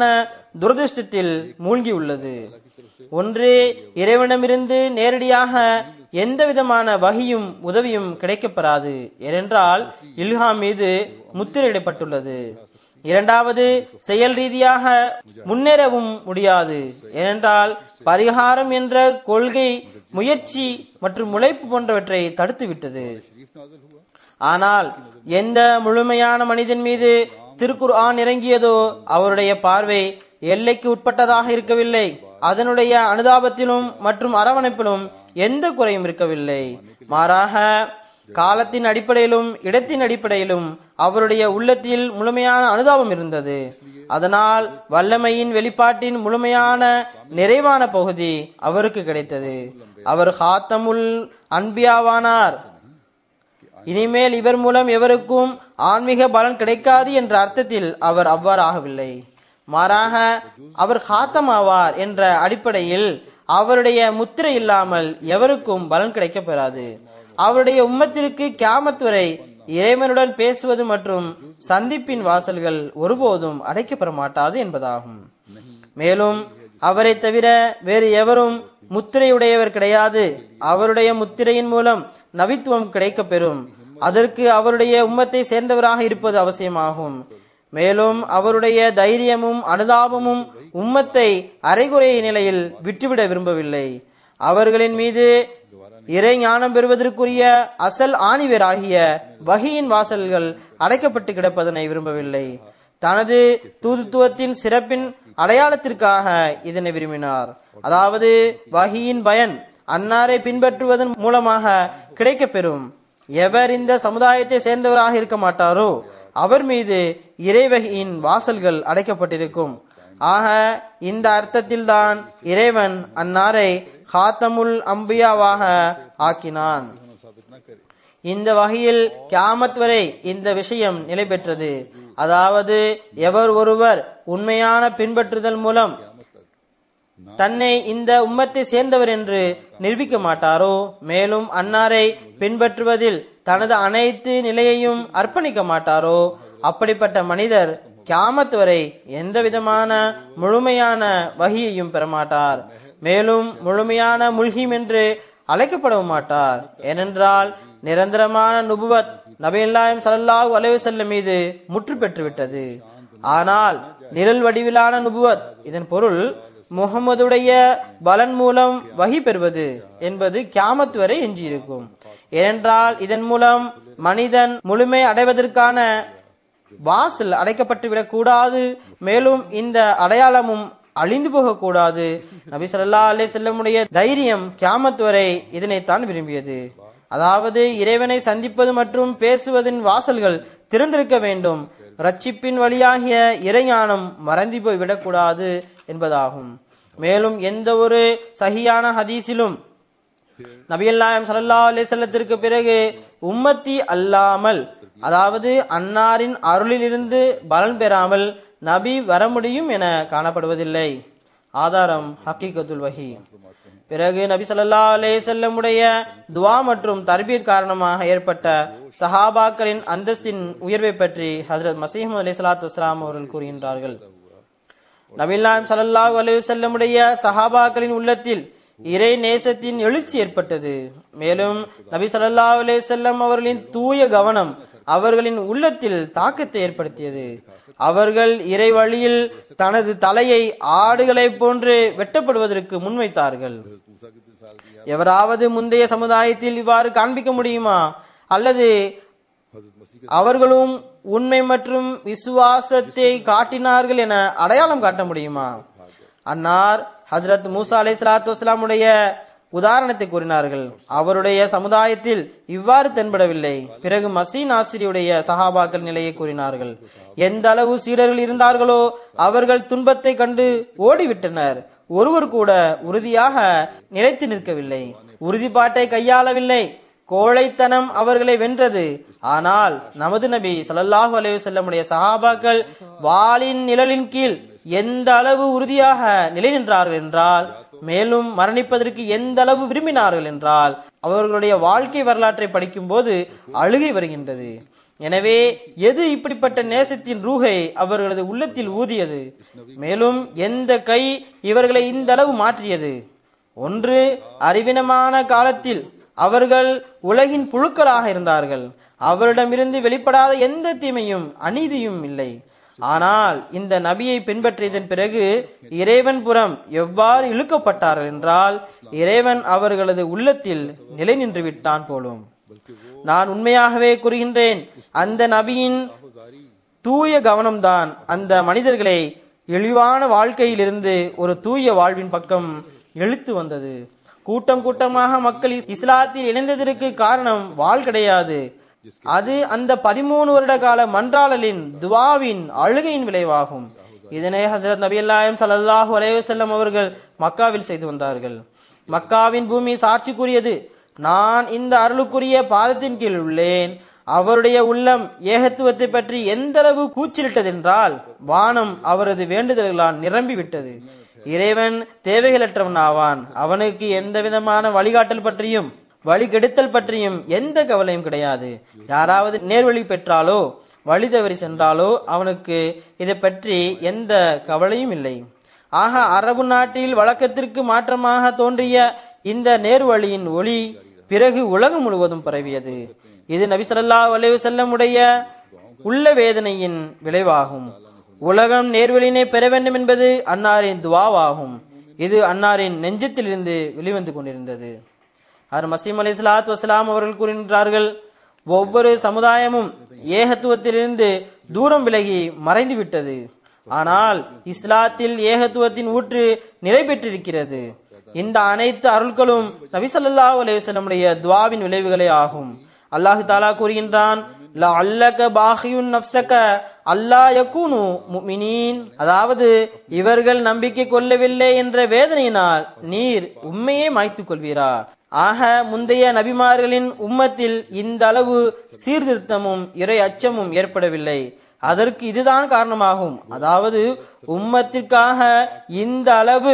துரதிருஷ்டத்தில் மூழ்கியுள்ளது ஒன்று இறைவனமிருந்து நேரடியாக எந்த விதமான வகியும் உதவியும் கிடைக்கப்பெறாது ஏனென்றால் இல்ஹாம் மீது முத்திரையிடப்பட்டுள்ளது இரண்டாவது செயல் ரீதியாக முன்னேறவும் முடியாது ஏனென்றால் பரிகாரம் என்ற கொள்கை முயற்சி மற்றும் உழைப்பு போன்றவற்றை தடுத்துவிட்டது शरीफ नाजल हुआ ஆனால் எந்த முழுமையான மனிதன் மீது திருக்குர் ஆன் இறங்கியதோ அவருடைய பார்வை எல்லைக்கு உட்பட்டதாக இருக்கவில்லை அதனுடைய அனுதாபத்திலும் மற்றும் அரவணைப்பிலும் எந்த குறையும் இருக்கவில்லை மாறாக காலத்தின் அடிப்படையிலும் இடத்தின் அடிப்படையிலும் அவருடைய உள்ளத்தில் முழுமையான அனுதாபம் இருந்தது அதனால் வல்லமையின் வெளிப்பாட்டின் முழுமையான நிறைவான பகுதி அவருக்கு கிடைத்தது அவர் ஹாத்தமுல் அன்பியாவானார் இனிமேல் இவர் மூலம் எவருக்கும் ஆன்மீக பலன் கிடைக்காது என்ற அர்த்தத்தில் அவர் அவ்வாறு ஆகவில்லை மாறாக அவர் ஹாத்தம் ஆவார் என்ற அடிப்படையில் அவருடைய முத்திரை இல்லாமல் எவருக்கும் பலன் கிடைக்கப் பெறாது அவருடைய உம்மத்திற்கு கியாமத் வரை இறைவனுடன் பேசுவது மற்றும் சந்திப்பின் வாசல்கள் ஒருபோதும் அடைக்கப்பெற மாட்டாது என்பதாகும் மேலும் அவரை தவிர வேறு எவரும் முத்திரையுடையவர் கிடையாது அவருடைய முத்திரையின் மூலம் நபித்துவம் கிடைக்கப் பெறும் அதற்கு அவருடைய உம்மத்தை சேர்ந்தவராக இருப்பது அவசியமாகும் மேலும் அவருடைய தைரியமும் அனுதாபமும் உம்மத்தை அரைகுறை நிலையில் விட்டுவிட விரும்பவில்லை அவர்களின் மீது இறை ஞானம் பெறுவதற்குரிய அசல் ஆணிவேராகிய வகியின் வாசல்கள் அடைக்கப்பட்டு கிடப்பதனை விரும்பவில்லை தனது தூதுத்துவத்தின் சிறப்பின் அடையாளத்திற்காக இதனை விரும்பினார் அதாவது வகியின் பயன் அன்னாரை பின்பற்றுவதன் மூலமாக கிடைக்கப்பெறும் எவர் இந்த சமுதாயத்தை சேர்ந்தவராக இருக்க மாட்டாரோ அவர் மீது இறைவகையின் வாசல்கள் அடைக்கப்பட்டிருக்கும் ஆக இந்த அர்த்தத்தில்தான் இறைவன் அன்னாரை ஹாத்தமுல் அம்பியாவாக ஆக்கினான் होना साबित न करे இந்த வகையில் கியாமத் வரை இந்த விஷயம் நிலை பெற்றது அதாவது எவர் ஒருவர் உண்மையான பின்பற்றுதல் மூலம் தன்னை இந்த உம்மத்தை சேர்ந்தவர் என்று நிரூபிக்க மாட்டாரோ மேலும் அன்னாரை பின்பற்றுவதில் தனது அனைத்து நிலையையும் அர்ப்பணிக்க மாட்டாரோ அப்படிப்பட்ட மனிதர் கியாமத் வரை எந்த விதமான முழுமையான வகியையும் பெறமாட்டார் மேலும் முழுமையான முல்ஹிம் என்று அழைக்கப்படவும் மாட்டார் ஏனென்றால் நிரந்தரமான நுபுவத் நபியல்லாயம் ஸல்லல்லாஹு அலைஹி வஸல்லம் மீது முற்று பெற்றுவிட்டது ஆனால் நிழல் வடிவிலான நுபுவத் இதன் பொருள் முகமதுடைய பலன் மூலம் வகி பெறுவது என்பது கியாமத் வரை எஞ்சியிருக்கும் ஏனென்றால் இதன் மூலம் மனிதன் முழுமை அடைவதற்கான வாசல் அடைக்கப்பட்டு விடக்கூடாது மேலும் இந்த அடையாளமும் அழிந்து போகக்கூடாது நபி ஸல்லல்லாஹு அலைஹி வஸல்லமுடைய தைரியம் கியாமத் வரை இதனைத்தான் விரும்பியது அதாவது இறைவனை சந்திப்பது மற்றும் பேசுவதின் வாசல்கள் திறந்திருக்க வேண்டும் ரட்சிப்பின் வழியாகிய இறைஞானம் மறந்து போய் விடக்கூடாது என்பதாகும் மேலும் எந்த ஒரு சஹியான ஹதீஸிலும் நபியல்லாயம் ஸல்லல்லாஹு அலைஹி வஸல்லத்திற்கு பிறகு உம்மத்தி அல்லாமல் அதாவது அன்னாரின் அருளிலிருந்து பலன் பெறாமல் நபி வர முடியும் என காணப்படுவதில்லை ஆதாரம் ஹக்கீகத்துல் வஹி பிறகு நபி ஸல்லல்லாஹு அலைஹி வஸல்லமுடைய துவா மற்றும் தர்பீத் காரணமாக ஏற்பட்ட சஹாபாக்களின் அந்தஸ்தின் உயர்வை பற்றி ஹஜரத் மசீஹ் அலைஹி ஸலாத்து வஸலாம் அவர்கள் கூறுகின்றார்கள் நபில்லாம் ஸல்லல்லாஹு அலைஹி வஸல்லமுடைய சஹாபாக்களின் உள்ளத்தில் இறை நேசத்தின் எழுச்சி ஏற்பட்டது மேலும் நபி ஸல்லல்லாஹு அலைஹி வஸல்லம் அவர்களின் தூய கவனம் அவர்களின் உள்ளத்தில் தாக்கத்தை ஏற்படுத்தியது அவர்கள் இறை வழியில் தனது தலையை ஆடுகளைப் போன்று வெட்டப்படுவதற்கு முன்வைத்தார்கள் मूसा की मिसाल दी எவராவது முந்தைய சமுதாயத்தில் இவ்வாறு காண்பிக்க முடியுமா அல்லது हजरत मसीह அவர்களும் உண்மை மற்றும் விசுவாசத்தை காட்டினார்கள் என அடையாளம் காட்ட முடியுமா அன்னார் ஹஜரத் மூசா அலை சலாத்து வஸ்லாமுடைய உதாரணத்தை கூறினார்கள் அவருடைய சமுதாயத்தில் இவ்வாறு தென்படவில்லை பிறகு மசீன் ஆசிரியுடைய சஹாபாக்கள் நிலையை கூறினார்கள் எந்த அளவு சீடர்கள் இருந்தார்களோ அவர்கள் துன்பத்தை கண்டு ஓடிவிட்டனர் ஒருவர் கூட உறுதியாக நிலைத்து நிற்கவில்லை உறுதிப்பாட்டை கையாளவில்லை கோழைத்தனம் அவர்களை வென்றது ஆனால் நமது நபி ஸல்லல்லாஹு அலைஹி வஸல்லமுடைய சஹாபாக்கள் வாளின் நிழலின் கீழ் எந்த அளவு உறுதியாக நிலை நின்றார்கள் என்றால் மேலும் மரணிப்பதற்கு எந்த அளவு விரும்பினார்கள் என்றால் அவர்களுடைய வாழ்க்கை வரலாற்றை படிக்கும்போது அழுகை வருகின்றது எனவே எது இப்படிப்பட்ட நேசத்தின் ரூகை அவர்களது உள்ளத்தில் ஊதியது மேலும் எந்த கை இவர்களை இந்த அளவு மாற்றியது ஒன்று அறிவினமான காலத்தில் அவர்கள் உலகின் புழுக்களாக இருந்தார்கள் அவரிடமிருந்து வெளிப்படாத எந்த தீமையும் அநீதியும் இல்லை ஆனால் இந்த நபியை பின்பற்றியதன் பிறகு இறைவன் புறம் எவ்வாறு இழுக்கப்பட்டார்கள் என்றால் இறைவன் அவர்களது உள்ளத்தில் நிலை நின்று விட்டான் போலும் நான் உண்மையாகவே கூறுகின்றேன் அந்த நபியின் தூய கவனம்தான் அந்த மனிதர்களை இழிவான வாழ்க்கையிலிருந்து ஒரு தூய வாழ்வின் பக்கம் இழுத்து வந்தது கூட்டம் கூட்டமாக மக்கள் இஸ்- இஸ்லாத்தில் இணைந்ததற்கு காரணம் வாழ் கிடையாது அது அந்த பதிமூணு வருட கால மன்றாளலின் துவாவின் அழுகையின் விளைவாகும் இதனை ஹசரத் நபி அல்லாயம் சல்லாஹூ அலைவசல்லம் அவர்கள் மக்காவில் செய்து வந்தார்கள் மக்காவின் பூமி சாட்சி கூறியது நான் இந்த அருளுக்குரிய பாதத்தின் கீழ் உள்ளேன் அவருடைய உள்ளம் ஏகத்துவத்தை பற்றி எந்த அளவு கூச்சலிட்டதென்றால் வானம் அவரது வேண்டுதல்களால் நிரம்பி விட்டது இறைவன் தேவைகளற்றவன் ஆவான் அவனுக்கு எந்த விதமான வழிகாட்டல் பற்றியும் வழிகெடுத்தல் பற்றியும் எந்த கவலையும் கிடையாது யாராவது நேர்வழி பெற்றாலோ வழி தவறி சென்றாலோ அவனுக்கு இதை பற்றி எந்த கவலையும் இல்லை ஆக அரபு நாட்டில் வழக்கத்திற்கு மாற்றமாக தோன்றிய இந்த நேர்வழியின் ஒளி பிறகு உலகம் முழுவதும் பரவியது இது நபி ஸல்லல்லாஹு அலைஹி வஸல்லம் உடைய உள்ள வேதனையின் விளைவாகும் உலகம் நேர்வழியினை பெற வேண்டும் என்பது அன்னாரின் துவாவாகும் இது அன்னாரின் நெஞ்சத்திலிருந்து வெளிவந்து கொண்டிருந்தது அவர் மசீம் அலி சலாத் வசலாம் அவர்கள் கூறுகின்றார்கள் ஒவ்வொரு சமுதாயமும் ஏகத்துவத்திலிருந்து தூரம் விலகி மறைந்து விட்டது ஆனால் இஸ்லாத்தில் ஏகத்துவத்தின் ஊற்று நிலை பெற்றிருக்கிறது இந்த அனைத்து அருள்களும் நபி ஸல்லல்லாஹு அலைஹி வஸல்லமுடைய துவாவின் விளைவுகளே ஆகும் அல்லாஹு தாலா கூறுகின்றான் லஅல்லக பாகியுன் நஃப்ஸக அல்லா யகூனு முஃமினீன் அதாவது இவர்கள் நம்பிக்கை கொள்ளவில்லை என்ற வேதனையினால் நீர் உண்மையே மாய்த்துக் கொள்வீரா ஆக முந்தைய நபிமார்களின் உம்மத்தில் இந்த அளவு சீர்திருத்தமும் இறை அச்சமும் ஏற்படவில்லை அதற்கு இதுதான் காரணமாகும் அதாவது உம்மத்திற்காக இந்த அளவு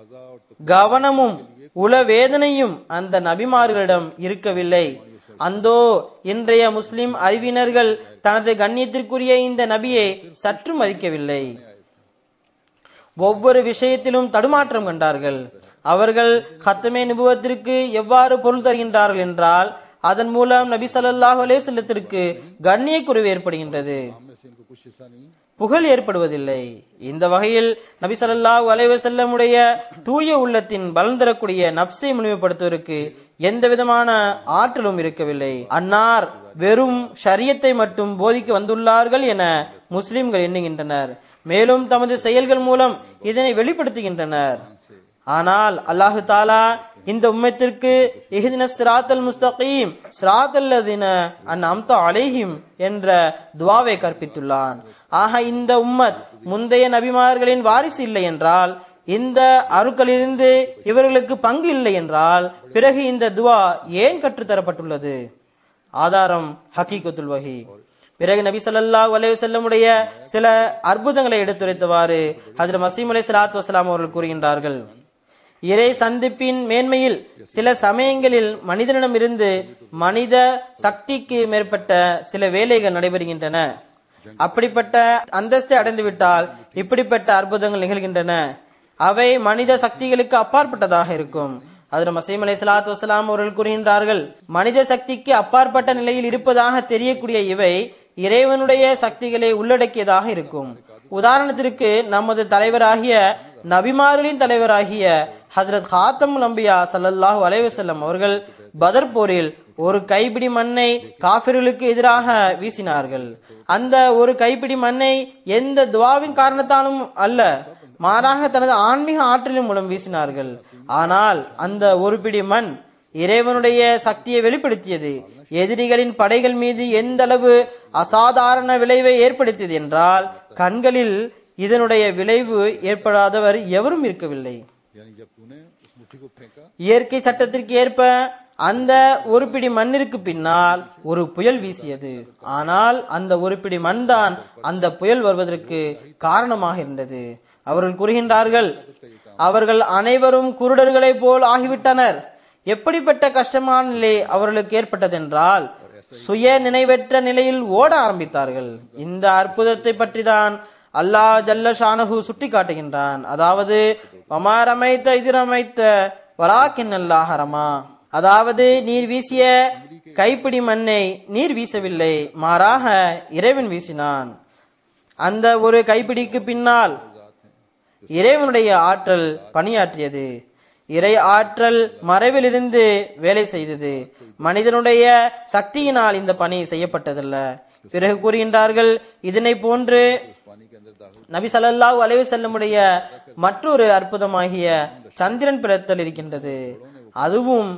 கவனமும் உளவேதனையும் அந்த நபிமார்களிடம் இருக்கவில்லை அந்தோ இன்றைய முஸ்லிம் அறிவினர்கள் தனது கண்ணியத்திற்குரிய இந்த நபியை சற்று மதிக்கவில்லை ஒவ்வொரு விஷயத்திலும் தடுமாற்றம் கண்டார்கள் அவர்கள் ஹத்தமே நிபுவத்திற்கு எவ்வாறு பொருள் தருகின்றார்கள் என்றால் அதன் மூலம் நபி ஸல்லல்லாஹு அலைஹி வஸல்லத்திற்கு கண்ணிய குறைவு ஏற்படுகின்றது में से इनको कुछ हिस्सा नहीं புகழ் ஏற்படுவதில்லை இந்த வகையில் நபி ஸல்லல்லாஹு அலைஹி வஸல்லமுடைய தூய உள்ளத்தின் பலன் தரக்கூடிய நப்சை முழுமைப்படுத்துவதற்கு எந்த விதமான ஆற்றலும் இருக்கவில்லை அன்னார் வெறும் ஷரியத்தை மட்டும் போதிக்க வந்துள்ளார்கள் என முஸ்லிம்கள் எண்ணுகின்றனர் மேலும் தமது செயல்கள் மூலம் இதனை வெளிப்படுத்துகின்றனர் ஆனால் அல்லாஹு தாலா இந்த உம்மத்திற்கு இஹ்தின சிராத்தல் முஸ்தகீம் சிராத்தல் லதின அன் அம்த அலைஹிம் என்ற துவாவை கற்பித்துள்ளான் ஆக இந்த உம்மத் முந்தைய நபிமார்களின் வாரிசு இல்லை என்றால் இந்த அருக்களிலிருந்து இவர்களுக்கு பங்கு இல்லை என்றால் பிறகு இந்த துவா ஏன் கற்றுத்தரப்பட்டுள்ளது ஆதாரம் ஹக்கீகத்துல் வஹி பிறகு நபி ஸல்லல்லாஹு அலைஹி வஸல்லமுடைய சில அற்புதங்களை எடுத்துரைத்தவாறு ஹஜ்ரத் மசீம் அலைஹி ஸலாத்து வஸலாம் அவர்கள் கூறுகின்றார்கள் இறை சந்திப்பின் மேன்மையில் சில சமயங்களில் மனிதனிடமிருந்து மனித சக்திக்கு மேற்பட்ட சில வேலைகள் நடைபெறுகின்றன அப்படிப்பட்ட அந்தஸ்தை அடைந்துவிட்டால் இப்படிப்பட்ட அற்புதங்கள் நிகழ்கின்றன அவை மனித சக்திகளுக்கு அப்பாற்பட்டதாக இருக்கும் அதில் மசீம் அலை சலாத்து வசலாம் அவர்கள் கூறுகின்றார்கள் மனித சக்திக்கு அப்பாற்பட்ட நிலையில் இருப்பதாக தெரியக்கூடிய இவை இறைவனுடைய சக்திகளை உள்ளடக்கியதாக இருக்கும் உதாரணத்திற்கு நமது தலைவராகிய நபிமார்களின் தலைவராகிய ஹசரத் ஹாத்தமுல் அம்பியா சல்லல்லாஹு அலைஹி வஸல்லம் அவர்கள் பதர் போரில் ஒரு கைப்பிடி மண்ணை காபிர்களுக்கு எதிராக வீசினார்கள் அந்த ஒரு கைப்பிடி மண்ணை எந்த துவாவின் காரணத்தாலும் அல்ல மாறாக தனது ஆன்மீக ஆற்றலின் மூலம் வீசினார்கள் ஆனால் அந்த ஒரு பிடி மண் இறைவனுடைய சக்தியை வெளிப்படுத்தியது எதிரிகளின் படைகள் மீது எந்த அளவு அசாதாரண விளைவை ஏற்படுத்தியது என்றால் கண்களில் இதனுடைய விளைவு ஏற்படாதவர் எவரும் இருக்கவில்லை यानी जब तूने उस मुट्ठी को फेंका இயற்கை சட்டத்திற்கு ஏற்ப அந்த ஒரு பிடி மண்ணிற்கு பின்னால் ஒரு புயல் வீசியது ஆனால் அந்த ஒரு பிடி மண் தான் அந்த புயல் வருவதற்கு காரணமாக இருந்தது அவர்கள் கூறுகின்றார்கள் அவர்கள் அனைவரும் குருடர்களைப் போல் ஆகிவிட்டனர் எப்படிப்பட்ட கஷ்டமான நிலை அவர்களுக்கு ஏற்பட்டதென்றால் சுய நினைவற்ற நிலையில் ஓட ஆரம்பித்தார்கள் இந்த அற்புதத்தை பற்றி தான் அல்லாஹ் ஜல்ல ஷானஹு சுட்டி காட்டுகின்றான் அதாவது வமாரமைத்த எதிரமைத்த வலாக்கின் அல்லாஹரமா அதாவது நீர் வீசிய கைப்பிடி மண்ணை நீர் வீசவில்லை மாறாக இறைவன் வீசினான் அந்த ஒரு கைப்பிடிக்கு பின்னால் இறைவனுடைய ஆற்றல் பணியாற்றியது இறை ஆற்றல் மறைவிலிருந்து வேலை செய்தது மனிதனுடைய சக்தியினால் இந்த பணி செய்யப்பட்டதல்ல பிறகு கூறுகின்றார்கள் இதனை போன்று पानी के अंदर दाखिल நபி ஸல்லல்லாஹு அலைஹி வஸல்லமுடைய மற்றொரு அற்புதமாகிய சந்திரன் பிறத்தல் இருக்கின்றது அதுவும்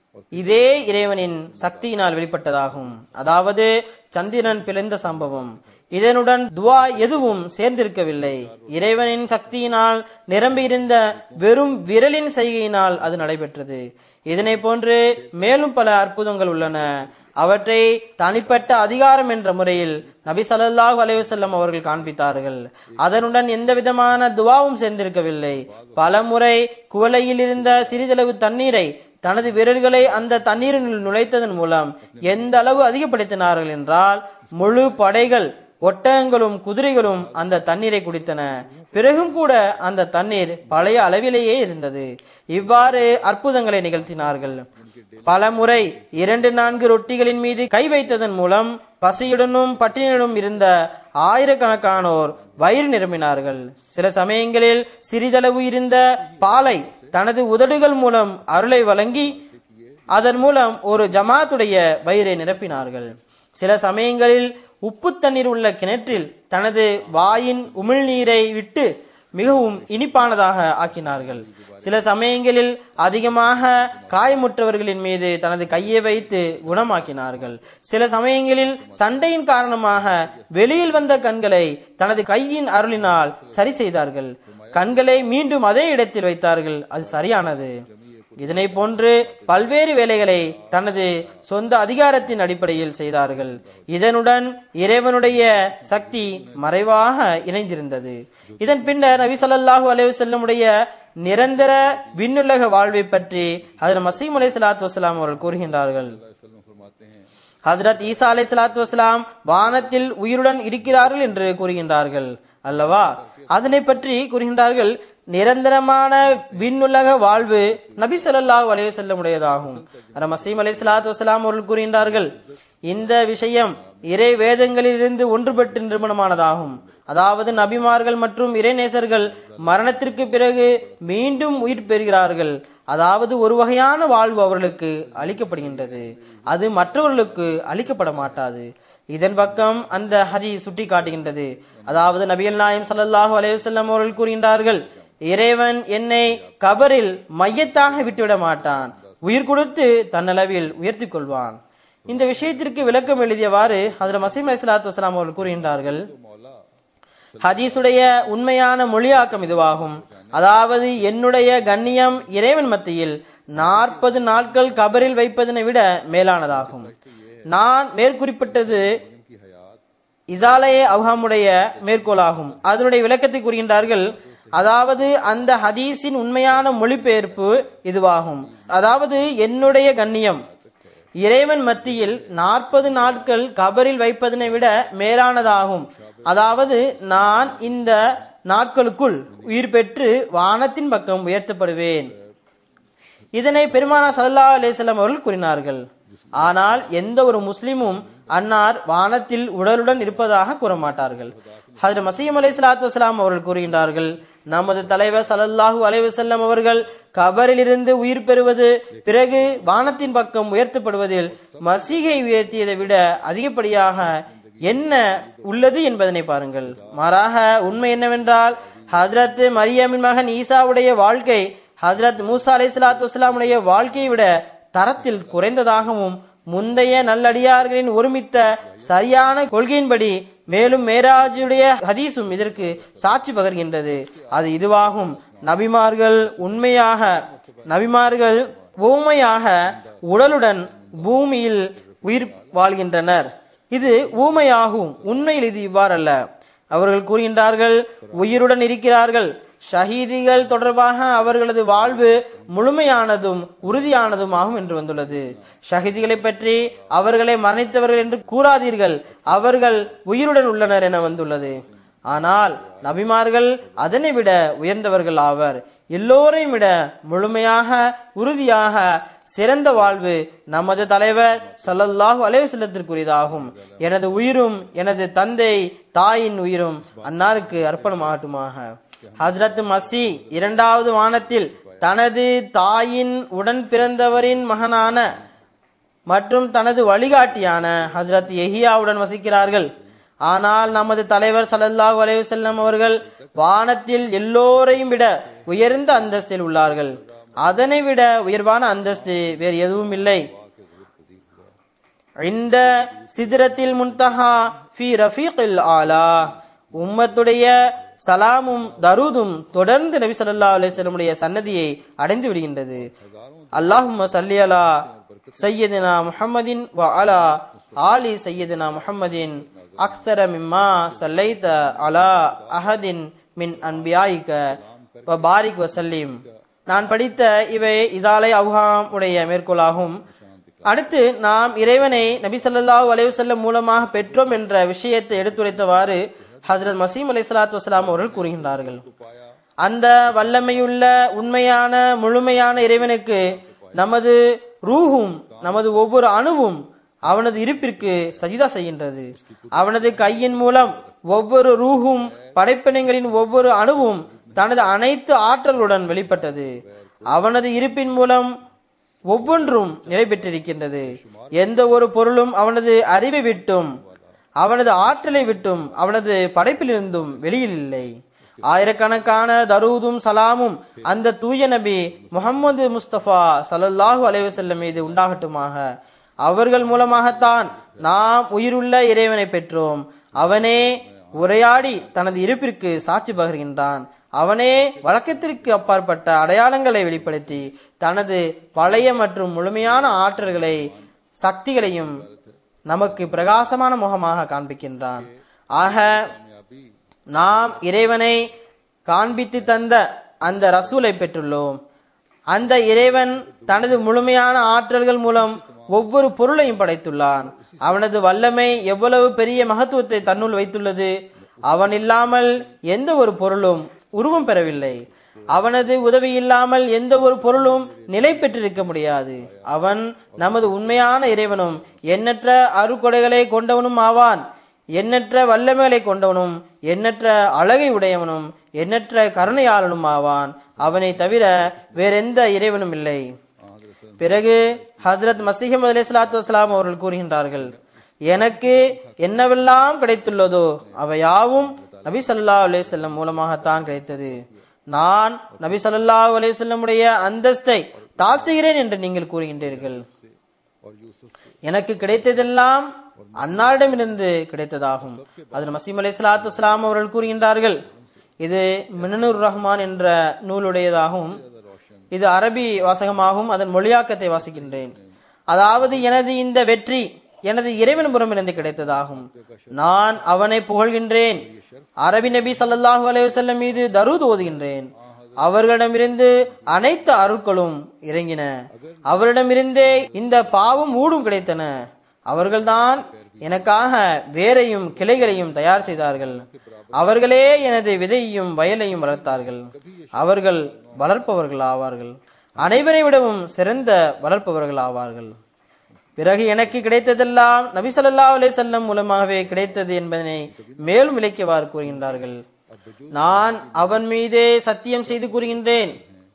இதே இறைவனின் சக்தியினால் வெளிப்பட்டதாகும் அதாவது சந்திரன் பிளந்த சம்பவம் இதனுடன் துவா எதுவும் சேர்ந்திருக்கவில்லை இறைவனின் சக்தியினால் நிரம்பியிருந்த வெறும் விரலின் செய்கையினால் அது நடைபெற்றது இதனை போன்று மேலும் பல அற்புதங்கள் உள்ளன அவற்றை தனிப்பட்ட அதிகாரம் என்ற முறையில் நபி ஸல்லல்லாஹு அலைஹி வஸல்லம் அவர்கள் காண்பித்தார்கள் அதனுடன் எந்த விதமான துவாவும் சேர்ந்திருக்கவில்லை பல முறை குவளையில் இருந்த சிறிதளவு தண்ணீரை தனது விரல்களை அந்த தண்ணீரினுள் நுழைத்ததன் மூலம் எந்த அளவு அதிகப்படுத்தினார்கள் என்றால் முழு படைகள் ஒட்டகங்களும் குதிரைகளும் அந்த தண்ணீரை குடித்தன பிறகும் கூட அந்த தண்ணீர் பழைய அளவிலேயே இருந்தது இவ்வாறு அற்புதங்களை நிகழ்த்தினார்கள் பல முறை இரண்டு நான்கு ரொட்டிகளின் மீது கை வைத்ததன் மூலம் பசியுடனும் பட்டினியுடனும் இருந்த ஆயிரக்கணக்கானோர் வயிறு நிரம்பினார்கள் சில சமயங்களில் சிறிதளவு இருந்த பாலை தனது உதடுகள் மூலம் அருளை வழங்கி அதன் மூலம் ஒரு ஜமாத்துடைய வயிறை நிரப்பினார்கள் சில சமயங்களில் உப்பு தண்ணீர் உள்ள கிணற்றில் தனது வாயின் உமிழ்நீரை விட்டு மிகவும் இனிப்பானதாக ஆக்கினார்கள் சில சமயங்களில் அதிகமாக காயமுற்றவர்களின் மீது தனது கையை வைத்து குணமாக்கினார்கள் சில சமயங்களில் சண்டையின் காரணமாக வெளியில் வந்த கண்களை தனது கையின் அருளினால் சரி செய்தார்கள் கண்களை மீண்டும் அதே இடத்தில் வைத்தார்கள் அது சரியானது இதனை போன்று பல்வேறு வேலைகளை தனது சொந்த அதிகாரத்தின் அடிப்படையில் செய்தார்கள் இதனுடன் இறைவனுடைய சக்தி மறைவாக இணைந்திருந்தது இதன் பின்னர் நபி ஸல்லல்லாஹு அலைஹி வஸல்லமுடைய நிரந்தர விண்ணுலக வாழ்வை பற்றி ஹஜரத் மசீம் அலைஹி ஸலாத்து வஸலாம் அவர்கள் கூறுகின்றார்கள் वसल्लम फरमाते हैं ஹஜரத் ஈசா அலை சலாத்து வஸ்லாம் வானத்தில் உயிருடன் இருக்கிறார்கள் என்று கூறுகின்றார்கள் அல்லவா அதனை பற்றி கூறுகின்றார்கள் நிரந்தரமான விண்ணுலக வாழ்வு நபி ஸல்லல்லாஹு அலைஹி வஸல்லம் உடையதாகும் அர மசீம் அலை சலாத்து வஸ்லாம் அவர்கள் கூறுகின்றார்கள் இந்த விஷயம் இறை வேதங்களிலிருந்து ஒன்றுபட்டு நிறுவனமானதாகும் அதாவது நபிமார்கள் மற்றும் இறைநேசர்கள் மரணத்திற்கு பிறகு மீண்டும் உயிர் பெறுகிறார்கள் அதாவது ஒரு வகையான வாழ்வு அவர்களுக்கு அளிக்கப்படுகின்றது அது மற்றவர்களுக்கு அளிக்கப்பட மாட்டாது இதன் பக்கம் அந்த ஹதி சுட்டி காட்டுகின்றது அதாவது நபிகள் நாயம் ஸல்லல்லாஹு அலைஹி வஸல்லம் அவர்கள் கூறுகின்றார்கள் இறைவன் என்னை கபரில் மையத்தாக விட்டுவிட மாட்டான் உயிர் கொடுத்து தன்னளவில் உயர்த்தி கொள்வான் இந்த விஷயத்திற்கு விளக்கம் எழுதியவாறு ஹஜரத் மசீம் அலைஹிஸ்ஸலாத்து வஸலாம் அவர்கள் கூறுகின்றார்கள் ஹதீஸுடைய உண்மையான மொழியாக்கம் இதுவாகும் அதாவது என்னுடைய கண்ணியம் இறைவன் மத்தியில் நாற்பது நாட்கள் கபரில் வைப்பதனை விட மேலானதாகும் நான் மேற்குறிப்பிட்டது இசாலயே அவ்ஹாமுடைய மேற்கோளாகும் அதனுடைய விளக்கத்தை கூறுகின்றார்கள் அதாவது அந்த ஹதீஸின் உண்மையான மொழிபெயர்ப்பு இதுவாகும் அதாவது என்னுடைய கண்ணியம் இறைவன் மத்தியில் நாற்பது நாட்கள் கபரில் வைப்பதனை விட மேலானதாகும் அதாவது நான் இந்த நாட்களுக்குள் உயிர் பெற்று வானத்தின் பக்கம் உயர்த்தப்படுவேன் இதனை பெருமானா சல்லா அலிசல்லாம் அவர்கள் கூறினார்கள் ஆனால் எந்த ஒரு முஸ்லிமும் அன்னார் வானத்தில் உடலுடன் இருப்பதாக கூற மாட்டார்கள் ஹஜர் மசீம் அலை சலாத்து வலாம் அவர்கள் கூறுகின்றார்கள் நமது தலைவர் சல்லல்லாஹு அலைஹி வஸல்லம் அவர்கள் கபரில் இருந்து உயிர் பெறுவது பிறகு வானத்தின் பக்கம் உயர்த்தப்படுவதில் மசீகை உயர்த்தியதை விட அதிகப்படியாக என்ன உள்ளது என்பதனை பாருங்கள் மாறாக உண்மை என்னவென்றால் ஹஜரத் மரியமின் மகன் ஈசாவுடைய வாழ்க்கை ஹஜரத் மூசா அலை சலாத்து வஸ்லாமுடைய வாழ்க்கையை விட தரத்தில் குறைந்ததாகவும் முந்தைய நல்லடியார்களின் ஒருமித்த சரியான கொள்கையின்படி மேலும் மேராஜுடைய ஹதீஸும் இதற்கு சாட்சி பகர்கின்றது அது இதுவாகும் நபிமார்கள் உண்மையாக நபிமார்கள் ஊமையாக உடலுடன் பூமியில் உயிர் வாழ்கின்றனர் இது ஊமையாகும் உண்மையில் இது இவ்வாறல்ல அவர்கள் கூறுகின்றார்கள் உயிருடன் இருக்கிறார்கள் ஷஹீதிகள் தொடர்பாக அவர்களது வாழ்வு முழுமையானதும் உறுதியானதும் ஆகும் என்று வந்துள்ளது ஷஹீதிகளை பற்றி அவர்களை மரணித்தவர்கள் என்று கூறாதீர்கள் அவர்கள் உயிருடன் உள்ளனர் என வந்துள்ளது ஆனால் நபிமார்கள் அதனை விட உயர்ந்தவர்கள் ஆவர் எல்லோரையும் விட முழுமையாக உறுதியாக சிறந்த வாழ்வு நமது தலைவர் ஸல்லல்லாஹு அலைஹி வஸல்லத்திற்குரியதாகும் எனது உயிரும் எனது தந்தை தாயின் உயிரும் அன்னாருக்கு அர்ப்பணமாகட்டுமாக ஹஸ்ரத் மசி இரண்டாவது வானத்தில் தனது தாயின் உடன் பிறந்தவரின் மகனான மற்றும் தனது வழிகாட்டியான ஹஸ்ரத் எஹியாவுடன் வசிக்கிறார்கள் ஆனால் நமது தலைவர் ஸல்லல்லாஹு அலைஹி வஸல்லம் அவர்கள் வானத்தில் எல்லோரையும் விட உயர்ந்த அந்தஸ்தில் உள்ளார்கள் அதனை விட உயர்வான அந்தஸ்து வேறு எதுவும் இல்லை இந்த சிதிரத்தில் முன்தஹா ஃபி ரஃபீகில் ஆலா உம்மத்துடைய சலாமும் தரூதும் தொடர்ந்து நபி ஸல்லல்லாஹு அலைஹி வஸல்லமுடைய சன்னதியை அடைந்து விடுகின்றது அல்லாஹும்ம சல்லி அலா சையதினா முஹம்மதின் வ அலா ஆலி சையதினா முஹம்மதின் அக்ஸர மிம்மா சல்லைத அலா அஹதின் மின் அன்பியாயிக வ பாரிக் வசல்லிம் நான் படித்த இவை இசாலை அவுஹாம் உடைய மேற்கோளாகும் அடுத்து நாம் இறைவனை நபி ஸல்லல்லாஹு அலைஹி வஸல்லம் மூலமாக பெற்றோம் என்ற விஷயத்தை எடுத்துரைத்தவாறு ஹஜ்ரத் மசீம் அலை சலாத்து வசலாம் அவர்கள் கூறுகின்றார்கள் அந்த வல்லமையுள்ள உண்மையான முழுமையான இறைவனுக்கு நமது ரூஹும் நமது ஒவ்வொரு அணுவும் அவனது இருப்பிற்கு சஜிதா செய்கின்றது அவனது கையின் மூலம் ஒவ்வொரு ரூஹும் படைப்பினங்களின் ஒவ்வொரு அணுவும் தனது அனைத்து ஆற்றல்களுடன் வெளிப்பட்டது அவனது இருப்பின் மூலம் ஒவ்வொன்றும் நிலை பெற்றிருக்கின்றது எந்த ஒரு பொருளும் அவனது அறிவை விட்டும் அவனது ஆற்றலை விட்டும் அவனது படைப்பிலிருந்தும் வெளியில் இல்லை ஆயிரக்கணக்கான தரூதும் சலாமும் அந்த தூய நபி முகமது முஸ்தபா சல்லல்லாஹு அலைஹி வஸல்லம் மீது உண்டாகட்டுமாக அவர்கள் மூலமாகத்தான் நாம் உயிருள்ள இறைவனை பெற்றோம் அவனே உரையாடி தனது இருப்பிற்கு சாட்சி பகர்கின்றான் அவனே வழக்கத்திற்கு அப்பாற்பட்ட அடையாளங்களை வெளிப்படுத்தி தனது பழைய மற்றும் முழுமையான ஆற்றல்களை சக்திகளையும் நமக்கு பிரகாசமான முகமாக காண்பிக்கின்றான் ஆக நாம் இறைவனை காண்பித்து தந்த அந்த ரசூலை பெற்றுள்ளோம் அந்த இறைவன் தனது முழுமையான ஆற்றல்கள் மூலம் ஒவ்வொரு பொருளையும் படைத்துள்ளான் அவனது வல்லமை எவ்வளவு பெரிய மகத்துவத்தை தன்னுள் வைத்துள்ளது அவன் இல்லாமல் எந்த ஒரு பொருளும் உருவம் பெறவில்லை அவனது உதவி இல்லாமல் எந்த ஒரு பொருளும் நிலை பெற்றிருக்க முடியாது அவன் நமது உண்மையான இறைவனும் எண்ணற்ற அருக்கொடைகளை கொண்டவனும் ஆவான் எண்ணற்ற வல்லமைகளை கொண்டவனும் எண்ணற்ற அழகை உடையவனும் எண்ணற்ற கருணையாளனும் ஆவான் அவனை தவிர வேறெந்த இறைவனும் இல்லை பிறகு ஹசரத் மசீஹம் அலி சலாத்து வஸ்லாம் அவர்கள் கூறுகின்றார்கள் எனக்கு என்னவெல்லாம் கிடைத்துள்ளதோ அவை யாவும் நபி சல்லா அலிசல்லம் மூலமாகத்தான் கிடைத்தது நான் நபி சல்லா அலிசல்லமுடைய அந்தஸ்தை தாழ்த்துகிறேன் என்று நீங்கள் கூறுகின்றீர்கள் எனக்கு கிடைத்ததெல்லாம் அன்னாரிடமிருந்து கிடைத்ததாகும் அதில் மசீம் அலி சலாத்து வஸ்லாம் அவர்கள் கூறுகின்றார்கள் இது மினனூர் ரஹ்மான் என்ற நூலுடையதாகும் இது அரபி வாசகமாகும் அதன் மொழியாக்கத்தை வாசிக்கின்றேன் அதாவது எனது இந்த வெற்றி எனது இறைவன் புறமிருந்து கிடைத்ததாகும் நான் அவனை புகழ்கின்றேன் அரபி நபி சல்லாஹூ அலைவசல்லம் மீது தருத் ஓதுகின்றேன் அவர்களிடமிருந்து அனைத்து அருட்களும் இறங்கின அவரிடமிருந்தே இந்த பாவம் ஊடும் கிடைத்தன அவர்கள்தான் எனக்காக வேரையும் கிளைகளையும் தயார் செய்தார்கள் அவர்களே எனது விதையையும் வயலையும் வளர்த்தார்கள் அவர்கள் வளர்ப்பவர்கள் ஆவார்கள் அனைவரை விடவும் சிறந்த வளர்ப்பவர்கள் ஆவார்கள் பிறகு எனக்கு கிடைத்ததெல்லாம் நபி சொல்லா அலே செல்லம் மூலமாகவே கிடைத்தது என்பதனை மேலும் விளக்கியவாறு கூறுகின்றார்கள் நான் அவன் மீதே சத்தியம் செய்து கூறுகின்றேன்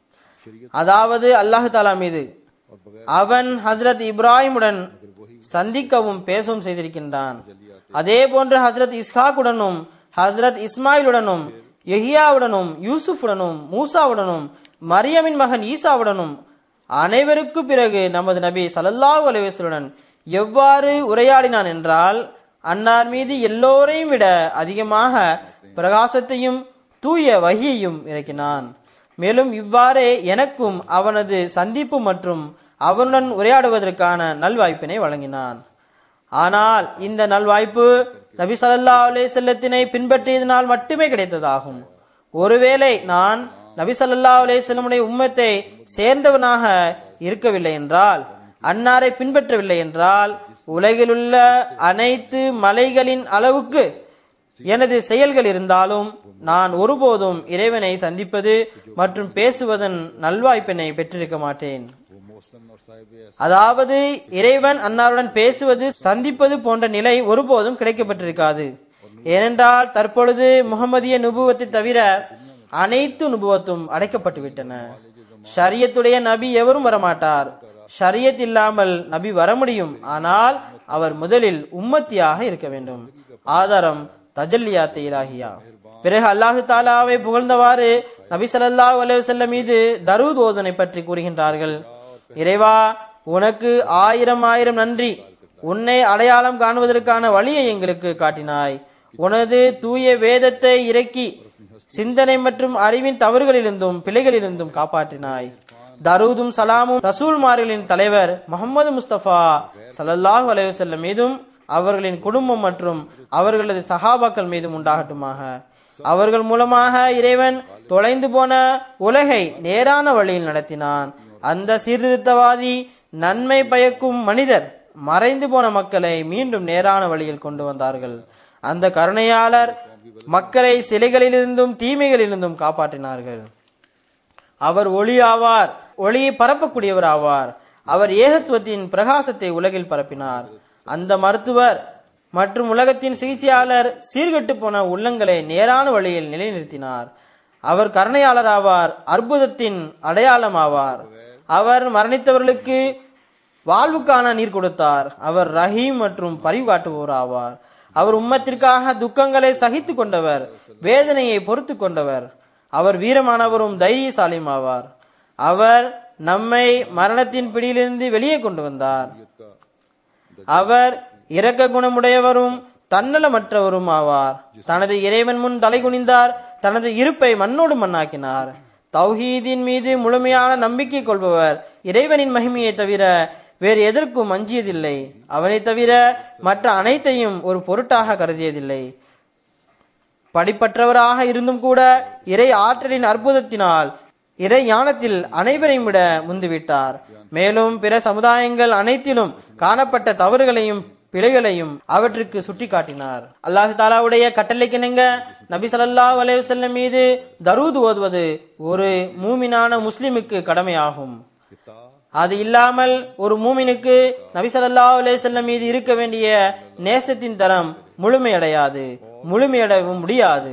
அதாவது அல்லாஹு தாலா மீது அவன் ஹசரத் இப்ராஹிமுடன் சந்திக்கவும் பேசவும் செய்திருக்கின்றான் அதே போன்று ஹசரத் இஸ்ஹாக்குடனும் ஹசரத் இஸ்மாயிலுடனும் எஹியாவுடனும் யூசுஃபுடனும் மூசாவுடனும் மரியமின் மகன் ஈசாவுடனும் அனைவருக்கு பிறகு நமது நபி சல்லல்லாஹு அலைவசலுடன் எவ்வாறு உரையாடினான் என்றால் அன்னார் மீது எல்லோரையும் விட அதிகமாக பிரகாசத்தையும் தூய வகியையும் இறக்கினான் மேலும் இவ்வாறே எனக்கும் அவனது சந்திப்பு மற்றும் அவனுடன் உரையாடுவதற்கான நல்வாய்ப்பினை வழங்கினான் ஆனால் இந்த நல்வாய்ப்பு நபி சல்லா அலே செல்லத்தினை பின்பற்றியதனால் மட்டுமே கிடைத்ததாகும் ஒருவேளை நான் நபி ஸல்லல்லாஹு அலைஹி வஸல்லமுடைய உம்மத்தை சேர்ந்தவனாக இருக்கவில்லை என்றால் அன்னாரை பின்பற்றவில்லை என்றால் உலகிலுள்ள அனைத்து மலைகளின் அளவுக்கு எனது செயல்கள் இருந்தாலும் நான் ஒருபோதும் இறைவனை சந்திப்பது மற்றும் பேசுவதன் நல்வாய்ப்பினை பெற்றிருக்க மாட்டேன் वो मौसम और साहिब ऐसा அதாவது இறைவன் அன்னாருடன் பேசுவது சந்திப்பது போன்ற நிலை ஒருபோதும் கிடைக்கப்பட்டிருக்காது ஏனென்றால் தற்பொழுது முகமதிய நுபுவத்தை தவிர அனைத்து நுபுவத்தும் அடைக்கப்பட்டு விட்டன ஷரியத்துடைய நபி எவரும் வரமாட்டார் ஷரியத் இல்லாமல் நபி வர முடியும் ஆனால் அவர் முதலில் உம்மத்தியாக இருக்க வேண்டும் ஆதாரம் தஜல்லியாத் இலாஹியா பிறகு அல்லாஹு தாலாவை புகழ்ந்தவாறு நபி ஸல்லல்லாஹு அலைஹி வஸல்லம் மீது தரூத் ஓதனை பற்றி கூறுகின்றார்கள் இறைவா உனக்கு ஆயிரம் ஆயிரம் நன்றி உன்னை அடையாளம் காணுவதற்கான வழியை எங்களுக்கு காட்டினாய் உனது தூய வேதத்தை இறக்கி சிந்தனை மற்றும் அறிவின் தவறுகளிலிருந்தும் பிழைகளிலிருந்தும் காப்பாற்றினாய் தரூதும் சலாமும் ரசூல்மார்களின் தலைவர் முகமது முஸ்தபா ஸல்லல்லாஹு அலைஹி வஸல்லம் மீதும் அவர்களின் குடும்பம் மற்றும் அவர்களது சஹாபாக்கள் மீதும் உண்டாகட்டுமாக அவர்கள் மூலமாக இறைவன் தொலைந்து போன உலகை நேரான வழியில் நடத்தினான் அந்த சீர்திருத்தவாதி நன்மை பயக்கும் மனிதர் மறைந்து போன மக்களை மீண்டும் நேரான வழியில் கொண்டு வந்தார்கள் அந்த கருணையாளர் மக்களை சிலைகளிலிருந்தும் தீமைகளிலிருந்தும் காப்பாற்றினார்கள் அவர் ஒளி ஆவார் ஒளியை பரப்பக்கூடியவர் ஆவார் அவர் ஏகத்துவத்தின் பிரகாசத்தை உலகில் பரப்பினார் அந்த மருத்துவர் மற்றும் உலகத்தின் சிகிச்சையாளர் சீர்கெட்டு போன உள்ளங்களை நேரான வழியில் நிலைநிறுத்தினார் அவர் கருணையாளர் ஆவார் அற்புதத்தின் அடையாளம் ஆவார் அவர் மரணித்தவர்களுக்கு வாழ்வுக்கான நீர் கொடுத்தார் அவர் ரஹீம் மற்றும் பரிவு காட்டுபவர் ஆவார் அவர் உம்மத்திற்காக துக்கங்களை சகித்து கொண்டவர் வேதனையை பொறுத்து கொண்டவர் அவர் வீரமானவரும் தைரியசாலியும் ஆவார் அவர் நம்மை மரணத்தின் பிடியிலிருந்து வெளியே கொண்டு வந்தார் அவர் இரக்க குணமுடையவரும் தன்னலமற்றவரும் ஆவார் தனது இறைவன் முன் தலை குனிந்தார் தனது இருப்பை மண்ணோடு மண்ணாக்கினார் தௌஹீதின் மீது முழுமையான நம்பிக்கை கொள்பவர் இறைவனின் மகிமையை தவிர வேறு எதற்கும் அஞ்சியதில்லை அவனை தவிர மற்ற அனைத்தையும் ஒரு பொருட்டாக கருதியதில்லை படிப்பற்றவராக இருந்தும் கூட இறை ஆற்றலின் அற்புதத்தினால் இறை ஞானத்தில் அனைவரையும் விட முந்துவிட்டார் மேலும் பிற சமுதாயங்கள் அனைத்திலும் காணப்பட்ட தவறுகளையும் பிழைகளையும் அவற்றுக்கு சுட்டிக்காட்டினார் அல்லாஹு தாலாவுடைய கட்டளைக்கிணங்க நபி ஸல்லல்லாஹு அலைஹி வஸல்லம் மீது தரூத் ஓதுவது ஒரு மூமினான முஸ்லிமுக்கு கடமையாகும் அது இல்லாமல் ஒரு மூமினுக்கு நபி ஸல்லல்லாஹு அலைஹி வஸல்லம் மீது இருக்க வேண்டிய நேசத்தின் தரம் முழுமையடையாது முழுமையடையவும் முடியாது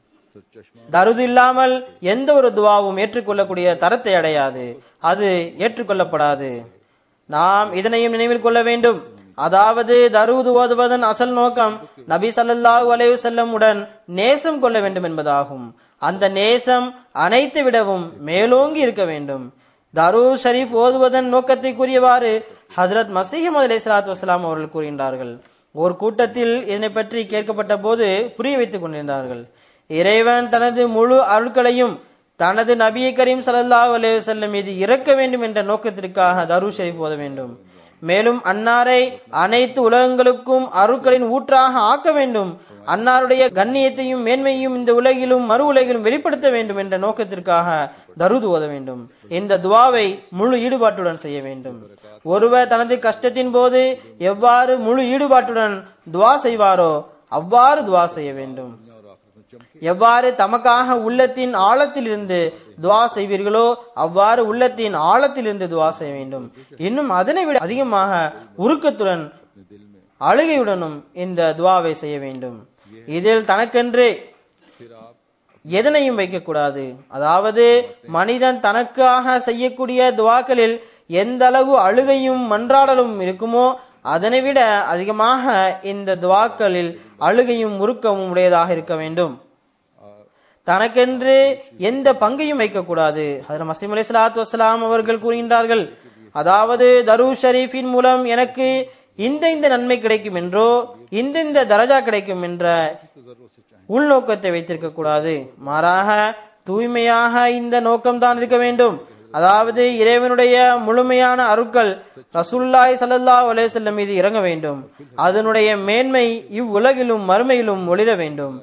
தருது இல்லாமல் எந்த ஒரு துவாவும் ஏற்றுக்கொள்ளக்கூடிய தரத்தை அடையாது அது ஏற்றுக்கொள்ளப்படாது நாம் இதனையும் நினைவில் கொள்ள வேண்டும் அதாவது தருவது ஓதுவதன் அசல் நோக்கம் நபி ஸல்லல்லாஹு அலைஹி வஸல்லம் உடன் நேசம் கொள்ள வேண்டும் என்பதாகும் அந்த நேசம் அனைத்து விடவும் மேலோங்கி இருக்க வேண்டும் தரு ஷரீஃப் ஓதுவதன் நோக்கத்தை கூறியவாறு ஹசரத் மசீஹ் அலை சலாத்து வசலாம் அவர்கள் கூறுகின்றார்கள் ஒரு கூட்டத்தில் இதனை பற்றி கேட்கப்பட்ட போது புரிய வைத்துக் கொண்டிருந்தார்கள் இறைவன் தனது முழு அருட்களையும் தனது நபியை கரீம் ஸல்லல்லாஹு அலைஹி வஸல்லம் மீது இறக்க வேண்டும் என்ற நோக்கத்திற்காக தரு ஷரீஃப் ஓத வேண்டும் மேலும் அன்னாரை அனைத்து உலகங்களுக்கும் அருட்களின் ஊற்றாக ஆக்க வேண்டும் அன்னாருடைய கண்ணியத்தையும் மேன்மையும் இந்த உலகிலும் மறு உலகிலும் வெளிப்படுத்த வேண்டும் என்ற நோக்கத்திற்காக தருது ஓத வேண்டும் இந்த துவாவை முழு ஈடுபாட்டுடன் செய்ய வேண்டும் ஒருவர் தனது கஷ்டத்தின் போது எவ்வாறு முழு ஈடுபாட்டுடன் துவா செய்வாரோ அவ்வாறு துவா செய்ய வேண்டும் எவ்வாறு தமக்காக உள்ளத்தின் ஆழத்தில் இருந்து துவா செய்வீர்களோ அவ்வாறு உள்ளத்தின் ஆழத்தில் இருந்து துவா செய்ய வேண்டும் இன்னும் அதனை விட அதிகமாக உருக்கத்துடன் அழுகையுடனும் இந்த துவாவை செய்ய வேண்டும் இதில் தனக்கென்று எதனையும் வைக்கக்கூடாது அதாவது மனிதன் தனக்காக செய்யக்கூடிய துவாக்களில் எந்த அளவு அழுகையும் மன்றாடலும் இருக்குமோ அதனை விட அதிகமாக இந்த துவாக்களில் அழுகையும் முறுக்கமும் உடையதாக இருக்க வேண்டும் தனக்கென்று எந்த பங்கையும் வைக்கக்கூடாது அதில் மசீம் அலி சலாத்து வசலாம் அவர்கள் கூறுகின்றார்கள் அதாவது தரு ஷரீஃபின் மூலம் எனக்கு இந்த இந்த நன்மை கிடைக்கும் என்றோ இந்த இந்த தரஜா கிடைக்கும் என்ற உள்நோக்கத்தை வைத்திருக்க கூடாது மாறாக தூய்மையாக இந்த நோக்கம்தான் இருக்க வேண்டும் அதாவது இறைவனுடைய முழுமையான அருட்கள் ரசூல்லாய் சல்லல்லாஹு அலைஹி வஸல்லம் மீது இறங்க வேண்டும் அதனுடைய மேன்மை இவ்வுலகிலும் மறுமையிலும் ஒளிர வேண்டும்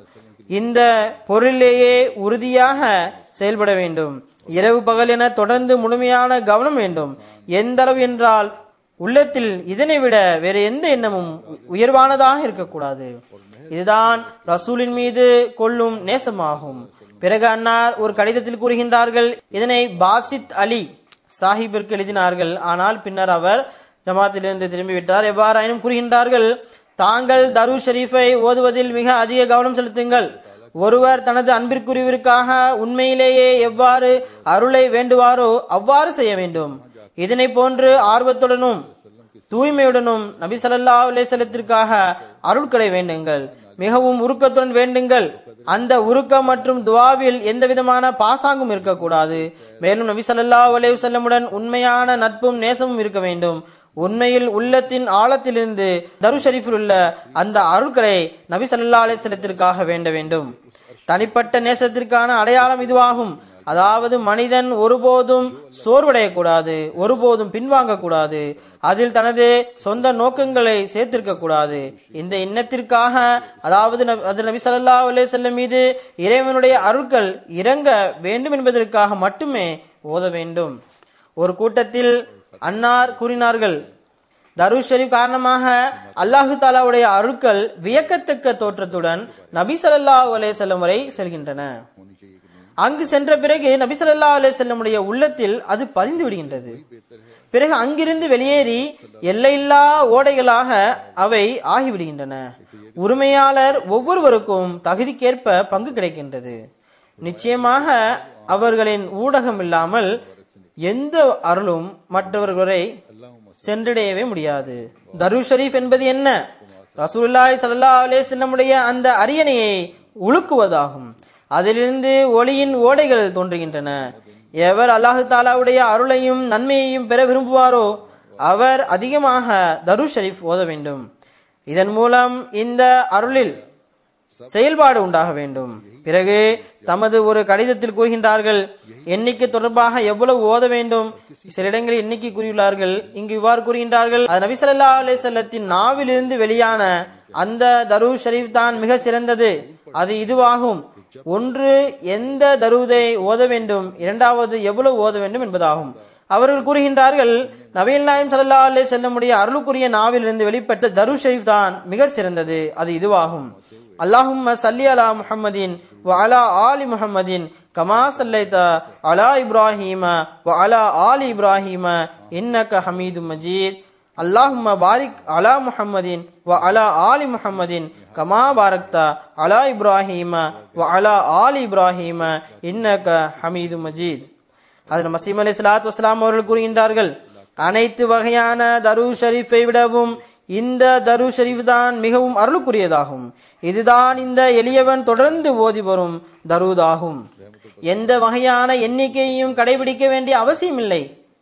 இந்த பொருளிலேயே உறுதியாக செயல்பட வேண்டும் இரவு பகல் என தொடர்ந்து முழுமையான கவனம் வேண்டும் எந்த அளவு என்றால் உள்ளத்தில் இதனை விட வேற எந்த எண்ணமும் உயர்வானதாக இருக்கக்கூடாது இதுதான் ரசூலின் மீது கொள்ளும் நேசமாகும் பிறகு அன்னார் ஒரு கடிதத்தில் கூறுகின்றார்கள் இதனை பாசித் அலி சாஹிபிற்கு எழுதினார்கள் ஆனால் பின்னர் அவர் ஜமாத்திலிருந்து திரும்பிவிட்டார் எவ்வாறாயினும் கூறுகின்றார்கள் தாங்கள் தரு ஷரீஃபை ஓதுவதில் மிக அதிக கவனம் செலுத்துங்கள் ஒருவர் தனது அன்பிற்குரியவருக்காக உண்மையிலேயே எவ்வாறு அருளை வேண்டுவாரோ அவ்வாறு செய்ய வேண்டும் இதனை போன்று ஆர்வத்துடனும் தூய்மையுடனும் நபி ஸல்லல்லாஹு அலைஹி வஸல்லத்திற்காக அருட்களை வேண்டுங்கள் மிகவும் உருக்கத்துடன் வேண்டுங்கள் அந்த உருக்கம் மற்றும் துவாவில் எந்த விதமான பாசாங்கும் இருக்கக்கூடாது மேலும் நபி ஸல்லல்லாஹு அலைஹி வஸல்லமுடன் உண்மையான நட்பும் நேசமும் இருக்க வேண்டும் உண்மையில் உள்ளத்தின் ஆழத்திலிருந்து தரு ஷரீஃபில் உள்ள அந்த அருட்களை நபி ஸல்லல்லாஹு அலைஹி வஸல்லத்திற்காக வேண்ட வேண்டும் தனிப்பட்ட நேசத்திற்கான அடையாளம் இதுவாகும் அதாவது மனிதன் ஒருபோதும் சோர்வடையக்கூடாது ஒருபோதும் பின்வாங்க கூடாது அதில் தனது சொந்த நோக்கங்களை சேர்த்திருக்க கூடாது இந்த எண்ணத்திற்காக அதாவது நபி- அது நபி ஸல்லல்லாஹு அலைஹி வஸல்லம் மீது இறைவனுடைய அருட்கள் இறங்க வேண்டும் என்பதற்காக மட்டுமே ஓத வேண்டும் ஒரு கூட்டத்தில் அன்னார் கூறினார்கள் தரு ஷரீப் காரணமாக அல்லாஹு தாலாவுடைய அருட்கள் வியக்கத்தக்க தோற்றத்துடன் நபி ஸல்லல்லாஹு அலைஹி வஸல்லம் வரை செல்கின்றன होनी चाहिए कि नहीं அங்கு சென்ற பிறகு நபி ஸல்லல்லாஹு அலைஹி வஸல்லமுடைய உள்ளத்தில் அது பதிந்து விடுகின்றது பிறகு அங்கிருந்து வெளியேறி எல்லையில்லா ஓடைகளாக அவை ஆகிவிடுகின்றன உரிமையாளர் ஒவ்வொருவருக்கும் தகுதிக்கேற்ப பங்கு கிடைக்கின்றது நிச்சயமாக அவர்களின் ஊடகம் இல்லாமல் எந்த அருளும் மற்றவர்களை சென்றடையவே முடியாது தரு ஷரீஃப் என்பது என்ன ரசூலுல்லாஹி ஸல்லல்லாஹு அலைஹி வஸல்லமுடைய அந்த அரியணையை உழுக்குவதாகும் அதிலிருந்து ஒளியின் ஓடைகள் தோன்றுகின்றன எவர் அல்லாஹு தாலாவுடைய அருளையும் நன்மையையும் பெற விரும்புவாரோ அவர் அதிகமாக தரு ஷரீஃப் ஓத வேண்டும் இதன் மூலம் இந்த அருளில் செயல்பாடு உண்டாக வேண்டும் பிறகு தமது ஒரு கடிதத்தில் கூறுகின்றார்கள் எண்ணிக்கை தொடர்பாக எவ்வளவு ஓத வேண்டும் சில இடங்களில் எண்ணிக்கை கூறியுள்ளார்கள் இங்கு இவ்வாறு கூறுகின்றார்கள் அது நபி ஸல்லல்லாஹு அலைஹி வஸல்லத்தின் நாவிலிருந்து வெளியான அந்த தரு ஷரீஃப் தான் மிக சிறந்தது அது இதுவாகும் ஒன்று எந்த தருவதை ஓத வேண்டும் இரண்டாவது எவ்வளவு ஓத வேண்டும் என்பதாகும் அவர்கள் கூறுகின்றார்கள் நபிகள் நாயம் சல்லா அலே செல்லமுடைய அருளுக்குரிய நாவிலிருந்து வெளிப்பட்ட தரு ஷரீஃப் தான் மிக சிறந்தது அது இதுவாகும் அல்லாஹும் சல்லி அலா முஹம்மதின் வ அலா ஆலி முஹம்மதின் கமா சல்லைத அலா இப்ராஹீம வ அலா ஆலி இப்ராஹீம இன்னக ஹமீது மஜீத் அல்லாஹும்ம பாரிக் அலா முஹம்மதின் வ அலா ஆலி முஹம்மதின் கமா பாரக்தா அலா இப்ராஹீம வ அலா ஆலி இப்ராஹீம இன்னக ஹமீது மஜீத் அதில் மசீம் அலி சலாத்து வஸ்லாம் அவர்கள் கூறுகின்றார்கள் அனைத்து வகையான தரு ஷரீஃபை விடவும் இந்த தரு ஷரீஃப் தான் மிகவும் அருளுக்குரியதாகும் இதுதான் இந்த எளியவன் தொடர்ந்து ஓதி வரும் தருதாகும் எந்த வகையான எண்ணிக்கையையும் கடைபிடிக்க வேண்டிய அவசியமில்லை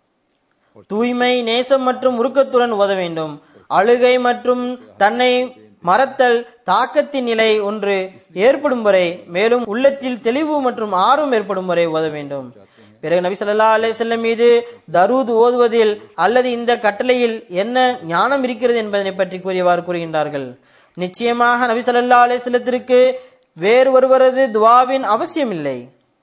தூய்மை நேசம் மற்றும் உருக்கத்துடன் ஓத வேண்டும் அழுகை மற்றும் தன்னை மறத்தல் தாக்கத்தின் நிலை ஒன்று ஏற்படும் வரை மேலும் உள்ளத்தில் தெளிவு மற்றும் ஆர்வம் ஏற்படும் வரை ஓத வேண்டும் பிறகு நபி ஸல்லல்லாஹு அலைஹி வஸல்லம் மீது தரூத் ஓதுவதில் அல்லது இந்த கட்டளையில் என்ன ஞானம் இருக்கிறது என்பதனை பற்றி கூறியவாறு கூறுகின்றார்கள் நிச்சயமாக நபி ஸல்லல்லாஹு அலைஹி வஸல்லத்திற்கு வேறு ஒருவரது துவாவின் அவசியமில்லை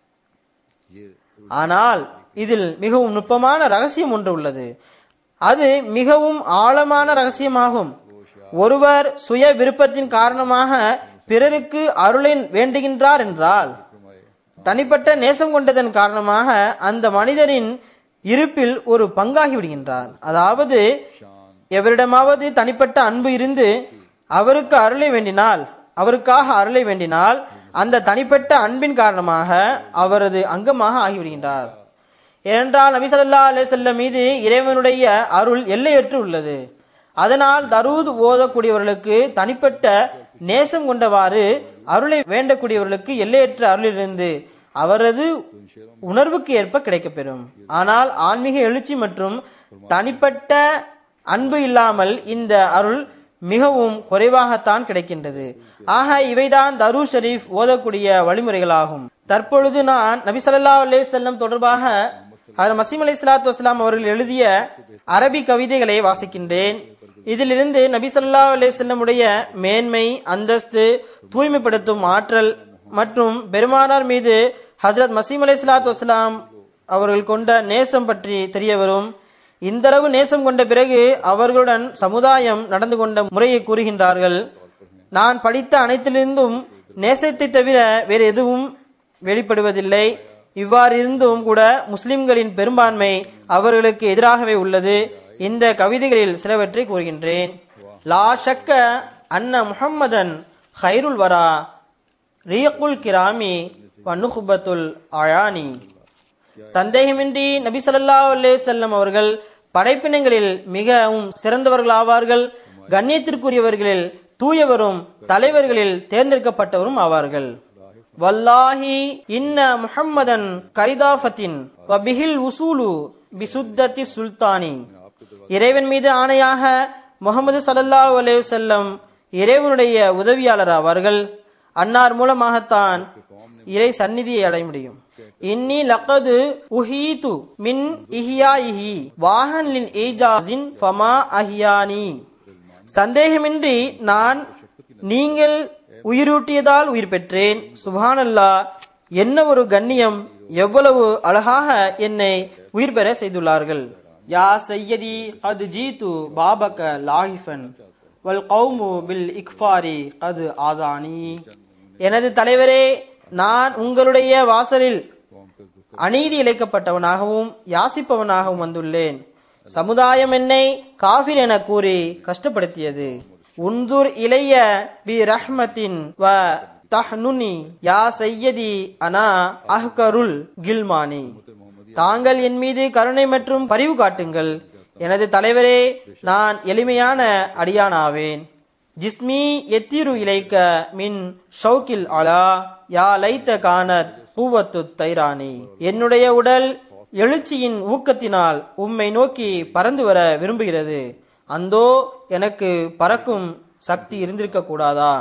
ये ஆனால் இதில் மிகவும் நுட்பமான ரகசியம் ஒன்று உள்ளது அது மிகவும் ஆழமான ரகசியமாகும் ஒருவர் சுய விருப்பத்தின் காரணமாக பிறருக்கு அருளை வேண்டுகின்றார் என்றால் தனிப்பட்ட நேசம் கொண்டதன் காரணமாக அந்த மனிதரின் இருப்பில் ஒரு பங்காகி விடுகின்றார் அதாவது எவரிடமாவது தனிப்பட்ட அன்பு இருந்து அவருக்கு அருளை வேண்டினால் அவருக்காக அருளை வேண்டினால் அந்த தனிப்பட்ட அன்பின் காரணமாக அவரது அங்கமாக ஆகிவிடுகின்றார் ஏனென்றால் நபி ஸல்லல்லாஹு அலைஹி வஸல்லம் மீது இறைவனுடைய அருள் எல்லையற்று உள்ளது அதனால் தரூத் ஓதக்கூடியவர்களுக்கு தனிப்பட்ட நேசம் கொண்டவாறு அருளை வேண்டக்கூடியவர்களுக்கு எல்லையற்ற அருளிலிருந்து அவரது உணர்வுக்கு ஏற்ப கிடைக்கப்பெறும் ஆனால் ஆன்மீக எழுச்சி மற்றும் தனிப்பட்ட அன்பு இல்லாமல் இந்த அருள் மிகவும் குறைவாகத்தான் கிடைக்கின்றது ஆக இவைதான் தரு ஷரீஃப் ஓதக்கூடிய வழிமுறைகளாகும் தற்பொழுது நான் நபி ஸல்லல்லாஹு அலைஹி வஸல்லம் தொடர்பாக ஹஜ்ரத் மசீம் அலை சலாத்து வஸ்லாம் அவர்கள் எழுதிய அரபி கவிதைகளை வாசிக்கின்றேன் இதிலிருந்து நபி ஸல்லல்லாஹு அலைஹி வஸல்லமுடைய மேன்மை அந்தஸ்து தூய்மைப்படுத்தும் ஆற்றல் மற்றும் பெருமானார் மீது ஹஜரத் மசீம் அலை சலாத்து வஸ்லாம் அவர்கள் கொண்ட நேசம் பற்றி தெரிய வரும் இந்தளவு நேசம் கொண்ட பிறகு அவர்களுடன் சமுதாயம் நடந்து கொண்ட முறையை கூறுகின்றார்கள் நான் படித்த அனைத்திலிருந்தும் நேசத்தை தவிர வேறு எதுவும் வெளிப்படுவதில்லை இவ்வாறு இருந்தும் கூட முஸ்லிம்களின் பெரும்பான்மை அவர்களுக்கு எதிராகவே உள்ளது இந்த கவிதைகளில் சிலவற்றை கூறுகின்றேன் லா ஷக்க அன்ன முஹம்மதன் ஹைருல் வரா ரியக்குல் கிராமி வனுகுபத்துல் அயானி சந்தேகமின்றி நபி ஸல்லல்லாஹு அலைஹி வஸல்லம் அவர்கள் படைப்பினங்களில் மிகவும் சிறந்தவர்களாவார்கள் கண்ணியத்திற்குரியவர்களில் தூயவரும் தலைவர்களில் தேர்ந்தெடுக்கப்பட்டவரும் ஆவார்கள் வல்லாஹி இன்ன முஹம்மதன் கரிதாஃபத்தின் வபிஹில் உசூலு பிசுத்தத்தி சுல்தானி இறைவன் மீது ஆணையாக முகமது ஸல்லல்லாஹு அலைஹி வஸல்லம் இறைவனுடைய உதவியாளர் ஆவார்கள் அன்னார் மூலமாகத்தான் இறை சந்நிதியை அடைய முடியும் இன்னி லக்கது உஹீது மின் இஹியாயிஹி வாஹன் லின் ஈஜாஸின் ஃபமா அஹியானி சந்தேகமின்றி நான் நீங்கள் உயிரூட்டியதால் உயிர் பெற்றேன் சுபானல்லா என்ன ஒரு கண்ணியம் எவ்வளவு அழகாக என்னை உயிர் பெற செய்துள்ளார்கள் யா சையதி அது ஜீது பாபக லாஹிஃபன் வல் கௌமு பில் இக்ஃபாரி கது ஆதானி எனது தலைவரே நான் உங்களுடைய வாசலில் அநீதி இழைக்கப்பட்டவனாகவும் யாசிப்பவனாகவும் வந்துள்ளேன் சமுதாயம் என்னை காஃபிர் என கூறி கஷ்டப்படுத்தியது உந்துர் இளைய பி ரஹ்மத்தின் வ தஹ்னுனி யா சையதி அனா அஹ்கருல் கில்மானி தாங்கள் என் மீது கருணை மற்றும் பரிவு காட்டுங்கள் எனது தலைவரே நான் எளிமையான அடியானாவேன் ஜிஸ்மி எத்திரு இலைக்க மின் ஷவுக்கில் அலா யா லைத்த கானத் பூவத்து தைரானி என்னுடைய உடல் எழுச்சியின் ஊக்கத்தினால் உம்மை நோக்கி பறந்து வர விரும்புகிறது அந்தோ எனக்கு பறக்கும் சக்தி இருந்திருக்க கூடாதா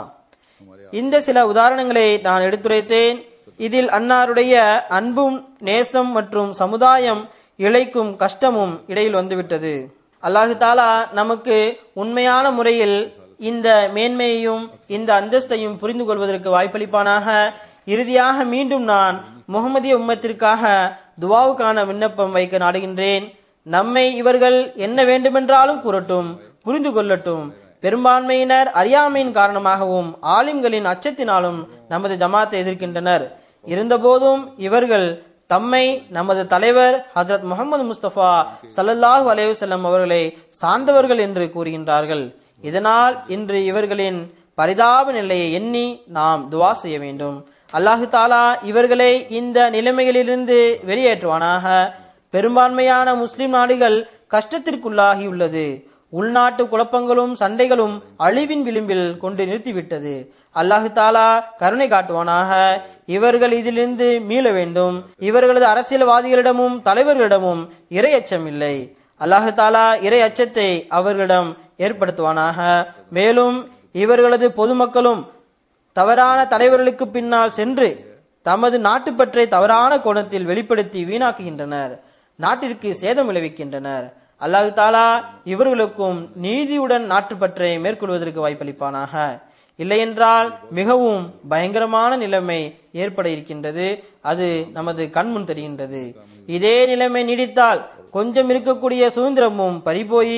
இந்த சில உதாரணங்களை நான் எடுத்துரைத்தேன் இதில் அன்னாருடைய அன்பும் நேசம் மற்றும் சமுதாயம் இழைக்கும் கஷ்டமும் இடையில் வந்துவிட்டது அல்லாஹு தாலா நமக்கு உண்மையான முறையில் இந்த மேன்மையையும் இந்த அந்தஸ்தையும் புரிந்து கொள்வதற்கு வாய்ப்பளிப்பானாக இறுதியாக மீண்டும் நான் முகமதிய உம்மத்திற்காக துவாவுக்கான விண்ணப்பம் வைக்க நாடுகின்றேன் நம்மை இவர்கள் என்ன வேண்டுமென்றாலும் கூறட்டும் புரிந்து கொள்ளட்டும் பெரும்பான்மையினர் அறியாமையின் காரணமாகவும் ஆலிம்களின் அச்சத்தினாலும் நமது ஜமாத்தை எதிர்க்கின்றனர் இருந்தபோதும் இவர்கள் தம்மை நமது தலைவர் ஹசரத் முகமது முஸ்தபா சல்லல்லாஹு அலைவசல்லம் அவர்களை சார்ந்தவர்கள் என்று கூறுகின்றார்கள் இதனால் இன்று இவர்களின் பரிதாப நிலையை எண்ணி நாம் துவா செய்ய வேண்டும் அல்லாஹு தாலா இவர்களை இந்த நிலைமைகளிலிருந்து வெளியேற்றுவானாக பெரும்பான்மையான முஸ்லிம் நாடுகள் கஷ்டத்திற்குள்ளாகியுள்ளது உள்நாட்டு குழப்பங்களும் சண்டைகளும் அழிவின் விளிம்பில் கொண்டு நிறுத்திவிட்டது அல்லாஹு தாலா கருணை காட்டுவானாக இவர்கள் இதிலிருந்து மீள வேண்டும் இவர்களது அரசியல்வாதிகளிடமும் தலைவர்களிடமும் இறை அச்சம் இல்லை அல்லாஹு தாலா இறை அச்சத்தை அவர்களிடம் ஏற்படுத்துவானாக மேலும் இவர்களது பொதுமக்களும் தவறான தலைவர்களுக்கு பின்னால் சென்று தமது நாட்டுப்பற்றை தவறான கோணத்தில் வெளிப்படுத்தி வீணாக்குகின்றனர் நாட்டிற்கு சேதம் விளைவிக்கின்றனர் அல்லாஹு தாலா இவர்களுக்கும் நீதியுடன் நாட்டுப்பற்றை மேற்கொள்வதற்கு வாய்ப்பளிப்பானாக இல்லையென்றால் மிகவும் பயங்கரமான நிலைமை ஏற்பட இருக்கின்றது அது நமது கண்முன் தெரிகின்றது இதே நிலைமை நீடித்தால் கொஞ்சம் இருக்கக்கூடிய சுதந்திரமும் பறிபோய்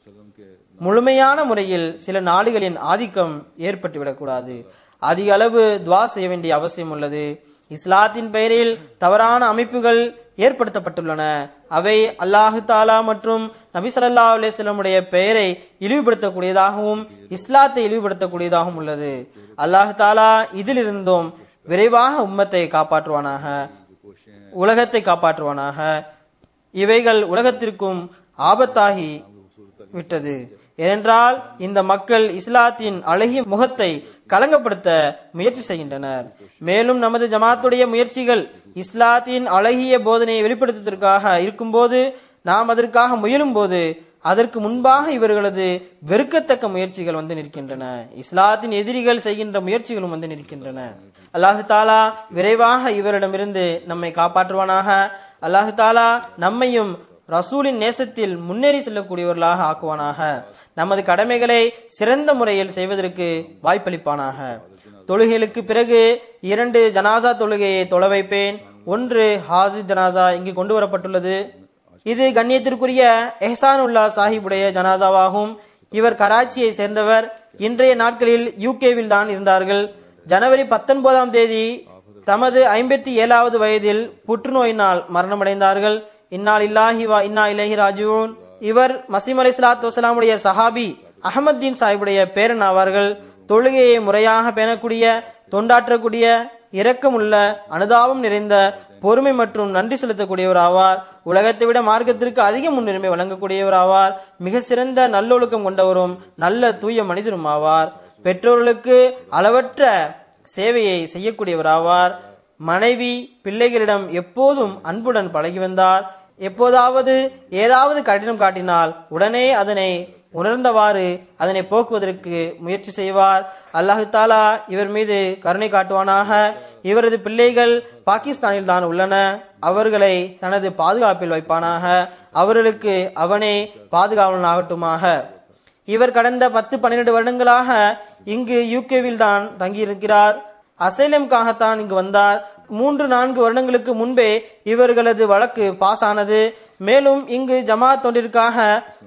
முழுமையான முறையில் சில நாடுகளின் ஆதிக்கம் ஏற்பட்டுவிடக்கூடாது அதிக அளவு துவா செய்ய வேண்டிய அவசியம் உள்ளது இஸ்லாத்தின் பெயரில் தவறான அமைப்புகள் ஏற்படுத்தப்பட்டுள்ளன அவை அல்லாஹு தாலா மற்றும் நபி சல்லா அலிஸ்லமுடைய பெயரை இழிவுபடுத்தக்கூடியதாகவும் இஸ்லாத்தை இழிவுபடுத்தக்கூடியதாகவும் உள்ளது அல்லாஹு தாலா இதிலிருந்தும் விரைவாக உம்மத்தை காப்பாற்றுவானாக உலகத்தை காப்பாற்றுவானாக இவைகள் உலகத்திற்கும் ஆபத்தாகி விட்டது ஏனென்றால் இந்த மக்கள் இஸ்லாத்தின் அழகிய முகத்தை கலங்கப்படுத்த முயற்சி செய்கின்றனர் மேலும் நமது ஜமாத்துடைய முயற்சிகள் இஸ்லாத்தின் அழகிய போதனையை வெளிப்படுத்துவதற்காக இருக்கும்போது நாம் அதற்காக முயலும் போது அதற்கு முன்பாக இவர்களது வெறுக்கத்தக்க முயற்சிகள் வந்து நிற்கின்றன இஸ்லாத்தின் எதிரிகள் செய்கின்ற முயற்சிகளும் வந்து நிற்கின்றன அல்லாஹு தாலா விரைவாக இவரிடமிருந்து நம்மை காப்பாற்றுவானாக அல்லாஹு தாலா நம்மையும் ரசூலின் நேசத்தில் முன்னேறி செல்லக்கூடியவர்களாக ஆக்குவானாக நமது கடமைகளை சிறந்த முறையில் செய்வதற்கு வாய்ப்பளிப்பானாக தொழுகைகளுக்கு பிறகு இரண்டு ஜனாசா தொழுகையை தொழ வைப்பேன் ஒன்று ஹாஜி ஜனாசா இங்கு கொண்டு வரப்பட்டுள்ளது இது கண்ணியத்திற்குரிய எஹ்சானுல்லா சாஹிபுடைய ஜனாசாவாகும் இவர் கராச்சியை சேர்ந்தவர் இன்றைய நாட்களில் யூகேவில் தான் இருந்தார்கள் ஜனவரி பத்தொன்பதாம் தேதி தமது ஐம்பத்தி ஏழாவது வயதில் புற்றுநோயினால் மரணமடைந்தார்கள் இன்னால் இல்லாஹி வா இன்னா இலஹி ராஜுவூன் இவர் மசீம் அலி சலாத்து வசலாமுடைய சஹாபி அகமத்தீன் சாஹிபுடைய பேரன் ஆவார்கள் தொழுகையை முறையாக பேணக்கூடிய தொண்டாற்றக்கூடிய இரக்கமுள்ள அனுதாபம் நிறைந்த பொறுமை மற்றும் நன்றி செலுத்தக்கூடியவர் ஆவார் உலகத்தை விட மார்க்கத்திற்கு அதிக முன்னுரிமை வழங்கக்கூடியவர் ஆவார் மிக சிறந்த நல்லொழுக்கம் கொண்டவரும் நல்ல தூய மனிதரும் ஆவார் பெற்றோர்களுக்கு அளவற்ற சேவையை செய்யக்கூடியவர் ஆவார் மனைவி பிள்ளைகளிடம் எப்போதும் அன்புடன் பழகி வந்தார் எப்போதாவது ஏதாவது கடினம் காட்டினால் உடனே அதனை உணர்ந்தவாறு அதனை போக்குவதற்கு முயற்சி செய்வார் அல்லாஹு தாலா இவர் மீது கருணை காட்டுவானாக இவரது பிள்ளைகள் பாகிஸ்தானில் தான் உள்ளன அவர்களை தனது பாதுகாப்பில் வைப்பானாக அவர்களுக்கு அவனே பாதுகாவலனாகட்டுமாக இவர் கடந்த பத்து பன்னிரண்டு வருடங்களாக இங்கு யூகேவில் தான் தங்கியிருக்கிறார் அசைலம்காகத்தான் இங்கு வந்தார் மூன்று நான்கு வருடங்களுக்கு முன்பே இவர்களது வழக்கு பாஸ் ஆனது மேலும் இங்கு ஜமாத் தொண்டிற்காக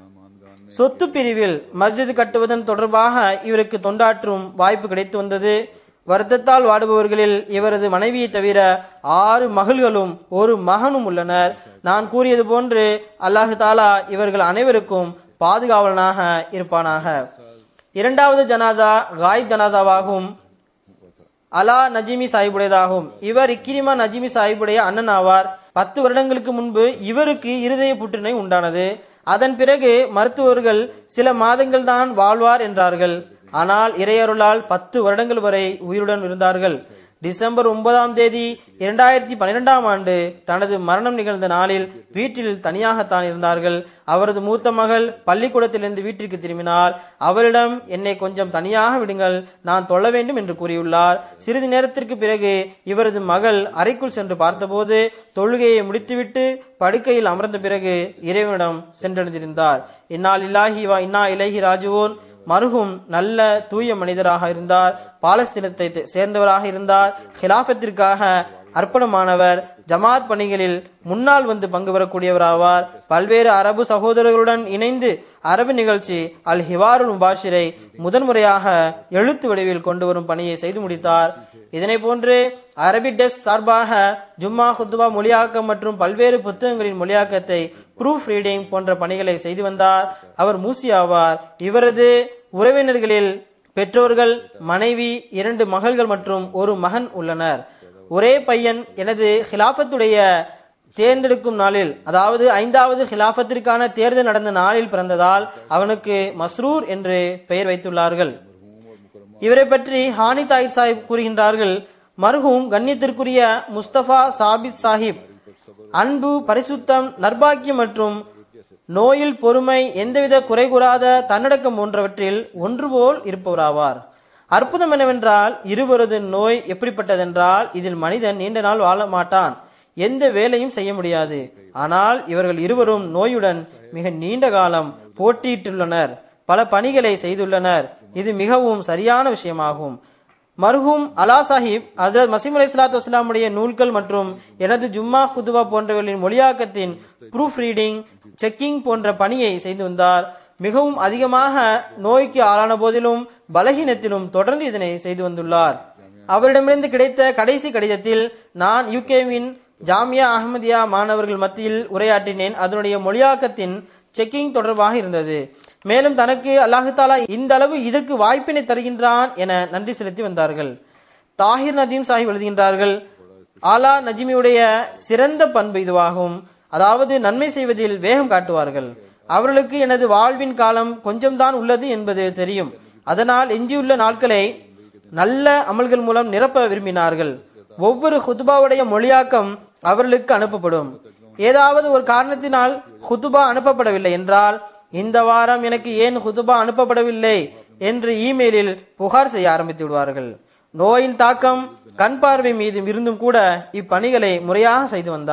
சொத்து பிரிவில் மஸ்ஜித் கட்டுவதன் தொடர்பாக இவருக்கு தொண்டாற்றும் வாய்ப்பு கிடைத்து வந்தது வருத்தத்தால் வாடுபவர்களில் இவரது மனைவியை தவிர ஆறு மகள்களும் ஒரு மகனும் உள்ளனர் நான் கூறியது போன்று அல்லாஹு தாலா இவர்கள் அனைவருக்கும் பாதுகாவலனாக இருப்பானாக இரண்டாவது ஜனாசா காயிப் ஜனாசாவாகும் அலா நஜிமி சாஹிபுடையதாகும் இவர் இக்கிரிமா நஜிமி சாஹிபுடைய அண்ணன் ஆவார் பத்து வருடங்களுக்கு முன்பு இவருக்கு இருதய புற்றுநோய் உண்டானது அதன் பிறகு மருத்துவர்கள் சில மாதங்கள் தான் வாழ்வார் என்றார்கள் ஆனால் இறையருளால் பத்து வருடங்கள் வரை உயிருடன் இருந்தார்கள் டிசம்பர் ஒன்பதாம் தேதி இரண்டாயிரத்தி பன்னிரெண்டாம் ஆண்டு தனது மரணம் நிகழ்ந்த நாளில் வீட்டில் தனியாகத்தான் இருந்தார்கள் அவரது மூத்த மகள் பள்ளிக்கூடத்திலிருந்து வீட்டிற்கு திரும்பினால் அவரிடம் என்னை கொஞ்சம் தனியாக விடுங்கள் நான் தொழ வேண்டும் என்று கூறியுள்ளார் சிறிது நேரத்திற்கு பிறகு இவரது மகள் அறைக்குள் சென்று பார்த்தபோது தொழுகையை முடித்துவிட்டு படுக்கையில் அமர்ந்த பிறகு இறைவனிடம் சென்றடைந்திருந்தார் இன்னால் இல்லாஹி வா இன்னா இலஹி ராஜுவோன் மருகும் நல்ல தூய மனிதராக இருந்தார் பாலஸ்தீனத்தை சேர்ந்தவராக இருந்தார் ஹிலாபத்திற்காக அர்ப்பணமானவர் ஜமாத் பணிகளில் முன்னால் வந்து பங்கு பெறக்கூடியவராவார் பல்வேறு அரபு சகோதரர்களுடன் இணைந்து அரபு நிகழ்ச்சி அல் ஹிவாருல் முபாஷிரை முதன்முறையாக எழுத்து வடிவில் கொண்டு வரும் பணியை செய்து முடித்தார் இதனை போன்று அரபி டெஸ்க் சார்பாக ஜும்மா ஹுத்துபா மொழியாக்கம் மற்றும் பல்வேறு புத்தகங்களின் மொழியாக்கத்தை ப்ரூஃப் ரீடிங் போன்ற பணிகளை செய்து வந்தார் அவர் மூசி ஆவார் இவரது உறவினர்களில் பெற்றோர்கள் மனைவி இரண்டு மகள்கள் மற்றும் ஒரு மகன் உள்ளனர் ஒரே பையன் எனது ஹிலாபத்துடைய தேர்ந்தெடுக்கும் நாளில் அதாவது ஐந்தாவது ஹிலாபத்திற்கான தேர்தல் நடந்த நாளில் பிறந்ததால் அவனுக்கு மஸ்ரூர் என்று பெயர் வைத்துள்ளார்கள் இவரை பற்றி ஹானி தாயிர் சாஹிப் கூறுகின்றார்கள் மர்ஹூம் கண்ணியத்திற்குரிய முஸ்தபா சாபித் சாஹிப் அன்பு பரிசுத்தம் நர்பாக்கியம் மற்றும் நோயில் பொறுமை எந்தவித குறை கூறாத தன்னடக்கம் போன்றவற்றில் ஒன்று போல் இருப்பவராவார் அற்புதம் என்னவென்றால் இருவரது நோய் எப்படிப்பட்டதென்றால் இதில் மனிதன் நீண்ட நாள் வாழ மாட்டான் எந்த வேலையும் செய்ய முடியாது ஆனால் இவர்கள் இருவரும் நோயுடன் மிக நீண்ட காலம் போட்டியிட்டுள்ளனர் பல பணிகளை செய்துள்ளனர் இது மிகவும் சரியான விஷயமாகும் மர்ஹூம் அலா சாஹிப் ஹசரத் மசீம் அலி சலாத்து வஸ்லாமுடைய நூல்கள் மற்றும் எனது ஜும்மா குதுபா போன்றவர்களின் மொழியாக்கத்தின் ப்ரூஃப் ரீடிங் செக்கிங் போன்ற பணியை செய்து வந்தார் மிகவும் அதிகமாக நோய்க்கு ஆளான போதிலும் பலகீனத்திலும் தொடர்ந்து இதனை செய்து வந்துள்ளார் அவரிடமிருந்து கிடைத்த கடைசி கடிதத்தில் நான் யூகேவின் ஜாமியா அஹமதியா மாணவர்கள் மத்தியில் உரையாற்றினேன் அதனுடைய மொழியாக்கத்தின் செக்கிங் தொடர்பாக இருந்தது மேலும் தனக்கு அல்லாஹு தாலா இந்த அளவு இதற்கு வாய்ப்பினை தருகின்றான் என நன்றி செலுத்தி வந்தார்கள் தாஹிர் நதீம் சாஹிப் எழுதுகின்றார்கள் ஆலா நஜிமியுடைய சிறந்த பண்பு இதுவாகும் அதாவது நன்மை செய்வதில் வேகம் காட்டுவார்கள் அவர்களுக்கு எனது வாழ்வின் காலம் கொஞ்சம்தான் உள்ளது என்பது தெரியும் அதனால் எஞ்சியுள்ள நாட்களை நல்ல அமல்கள் மூலம் நிரப்ப விரும்பினார்கள் ஒவ்வொரு ஹுதுபாவுடைய மொழியாக்கம் அவர்களுக்கு அனுப்பப்படும் ஏதாவது ஒரு காரணத்தினால் ஹுதுபா அனுப்பப்படவில்லை என்றால் இந்த வாரம் எனக்கு ஏன் ஹுதுபா அனுப்பப்படவில்லை என்று இமெயிலில் புகார் செய்ய ஆரம்பித்து விடுவார்கள் நோயின் தாக்கம் கண் பார்வை மீது இருந்தும் கூட இப்பணிகளை முறையாக செய்து வந்தார்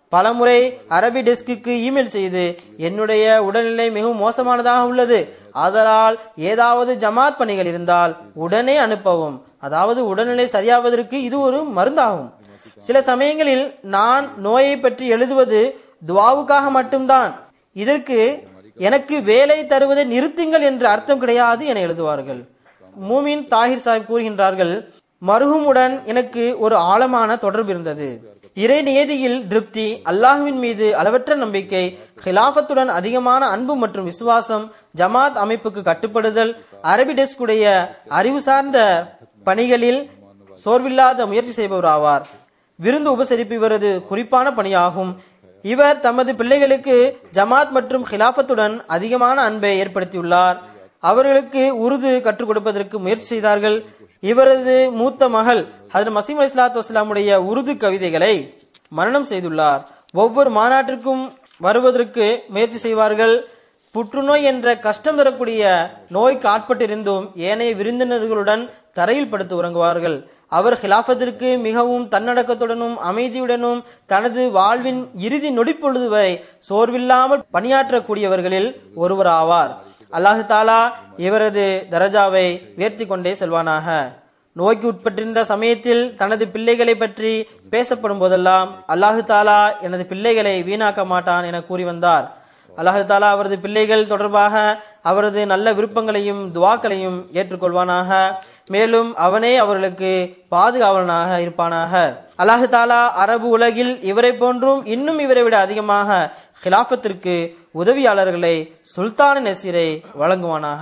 பலமுறை அரபி டெஸ்குக்கு இமெயில் செய்து என்னுடைய உடல்நிலை மிகவும் மோசமானதாக உள்ளது ஆதலால் ஏதாவது ஜமாத் பணிகள் இருந்தால் உடனே அனுப்பவும் அதாவது உடல்நிலை சரியாவதற்கு இது ஒரு மருந்தாகும் சில சமயங்களில் நான் நோயை பற்றி எழுதுவது துவாவுக்காக மட்டும்தான் இதற்கு எனக்கு வேலை தருவதை நிறுத்துங்கள் என்று அர்த்தம் கிடையாது என எழுதுவார்கள் மூமின் தாஹிர் சாஹிப் கூறுகின்றார்கள் மருகுமுடன் எனக்கு ஒரு ஆழமான தொடர்பு இருந்தது இறை நியதியில் திருப்தி அல்லாஹுவின் மீது அளவற்ற நம்பிக்கை ஹிலாஃபத்துடன் அதிகமான அன்பு மற்றும் விசுவாசம் ஜமாத் அமைப்புக்கு கட்டுப்படுதல் அரபி டெஸ்குடைய அறிவு சார்ந்த பணிகளில் சோர்வில்லாத முயற்சி செய்பவர் ஆவார் விருந்து உபசரிப்பு இவரது குறிப்பான பணியாகும் இவர் தமது பிள்ளைகளுக்கு ஜமாத் மற்றும் ஹிலாஃபத்துடன் அதிகமான அன்பை ஏற்படுத்தியுள்ளார் அவர்களுக்கு உருது கற்றுக் கொடுப்பதற்கு முயற்சி செய்தார்கள் இவரது மூத்த மகள் ஹதரத் மசீம் அலி இஸ்லாத்து வஸ்லாமுடைய உருது கவிதைகளை மரணம் செய்துள்ளார் ஒவ்வொரு மாநாட்டிற்கும் வருவதற்கு முயற்சி செய்வார்கள் புற்றுநோய் என்ற கஷ்டம் தரக்கூடிய நோய்க்கு ஆட்பட்டிருந்தும் ஏனைய விருந்தினர்களுடன் தரையில் படுத்து உறங்குவார்கள் அவர் ஹிலாஃபத்திற்கு மிகவும் தன்னடக்கத்துடனும் அமைதியுடனும் தனது வாழ்வின் இறுதி நொடிப்பொழுது வரை சோர்வில்லாமல் பணியாற்றக்கூடியவர்களில் ஒருவர் ஆவார் அல்லாஹு தாலா இவரது தரஜாவை உயர்த்தி கொண்டே செல்வானாக நோய்க்கு உட்பட்டிருந்த சமயத்தில் தனது பிள்ளைகளை பற்றி பேசப்படும் போதெல்லாம் அல்லாஹு தாலா எனது பிள்ளைகளை வீணாக்க மாட்டான் என கூறி வந்தார் அல்லாஹு தாலா அவரது பிள்ளைகள் தொடர்பாக அவரது நல்ல விருப்பங்களையும் துவாக்களையும் ஏற்றுக்கொள்வானாக மேலும் அவனே அவர்களுக்கு பாதுகாவலனாக இருப்பானாக அல்லாஹு தாலா அரபு உலகில் இவரை போன்றும் இன்னும் இவரை விட அதிகமாக ஹிலாஃபத்திற்கு உதவியாளர்களை சுல்தான நசீரை வழங்குவானாக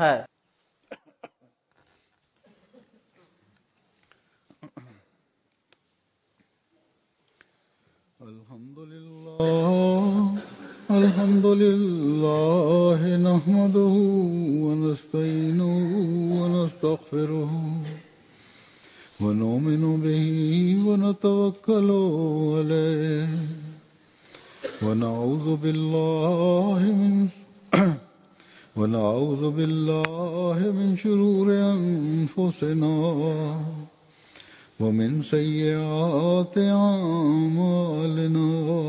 الحمد لله الحمد لله نحمده ونستعينه ونستغفره ونؤمن به ونتوكل عليه ونعوذ بالله من ونعوذ بالله من شرور أنفسنا ومن سيئات أعمالنا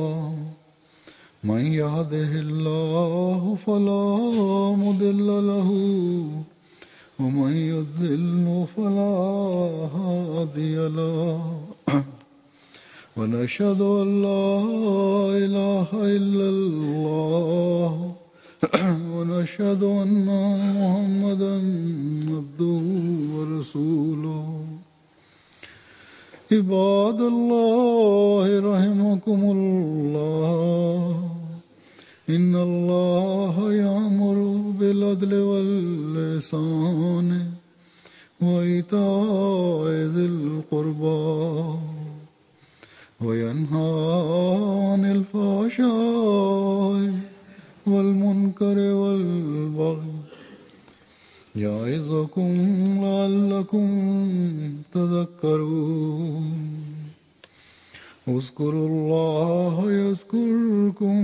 من يهده الله فلا مضل له ومن يضلل فلا هادي له ونشهد أن لا إله إلا الله ونشهد أن محمدا عبده ورسوله عباد الله رحمكم الله إن الله يأمر بالعدل واللسان وإيتاء ذي القربى وينهى عن الفحشاء والمنكر والبغي يعظكم لعلكم تذكرون اذكروا الله يذكركم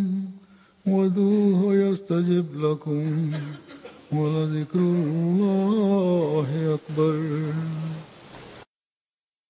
ودوه يستجب لكم ولذكر الله أكبر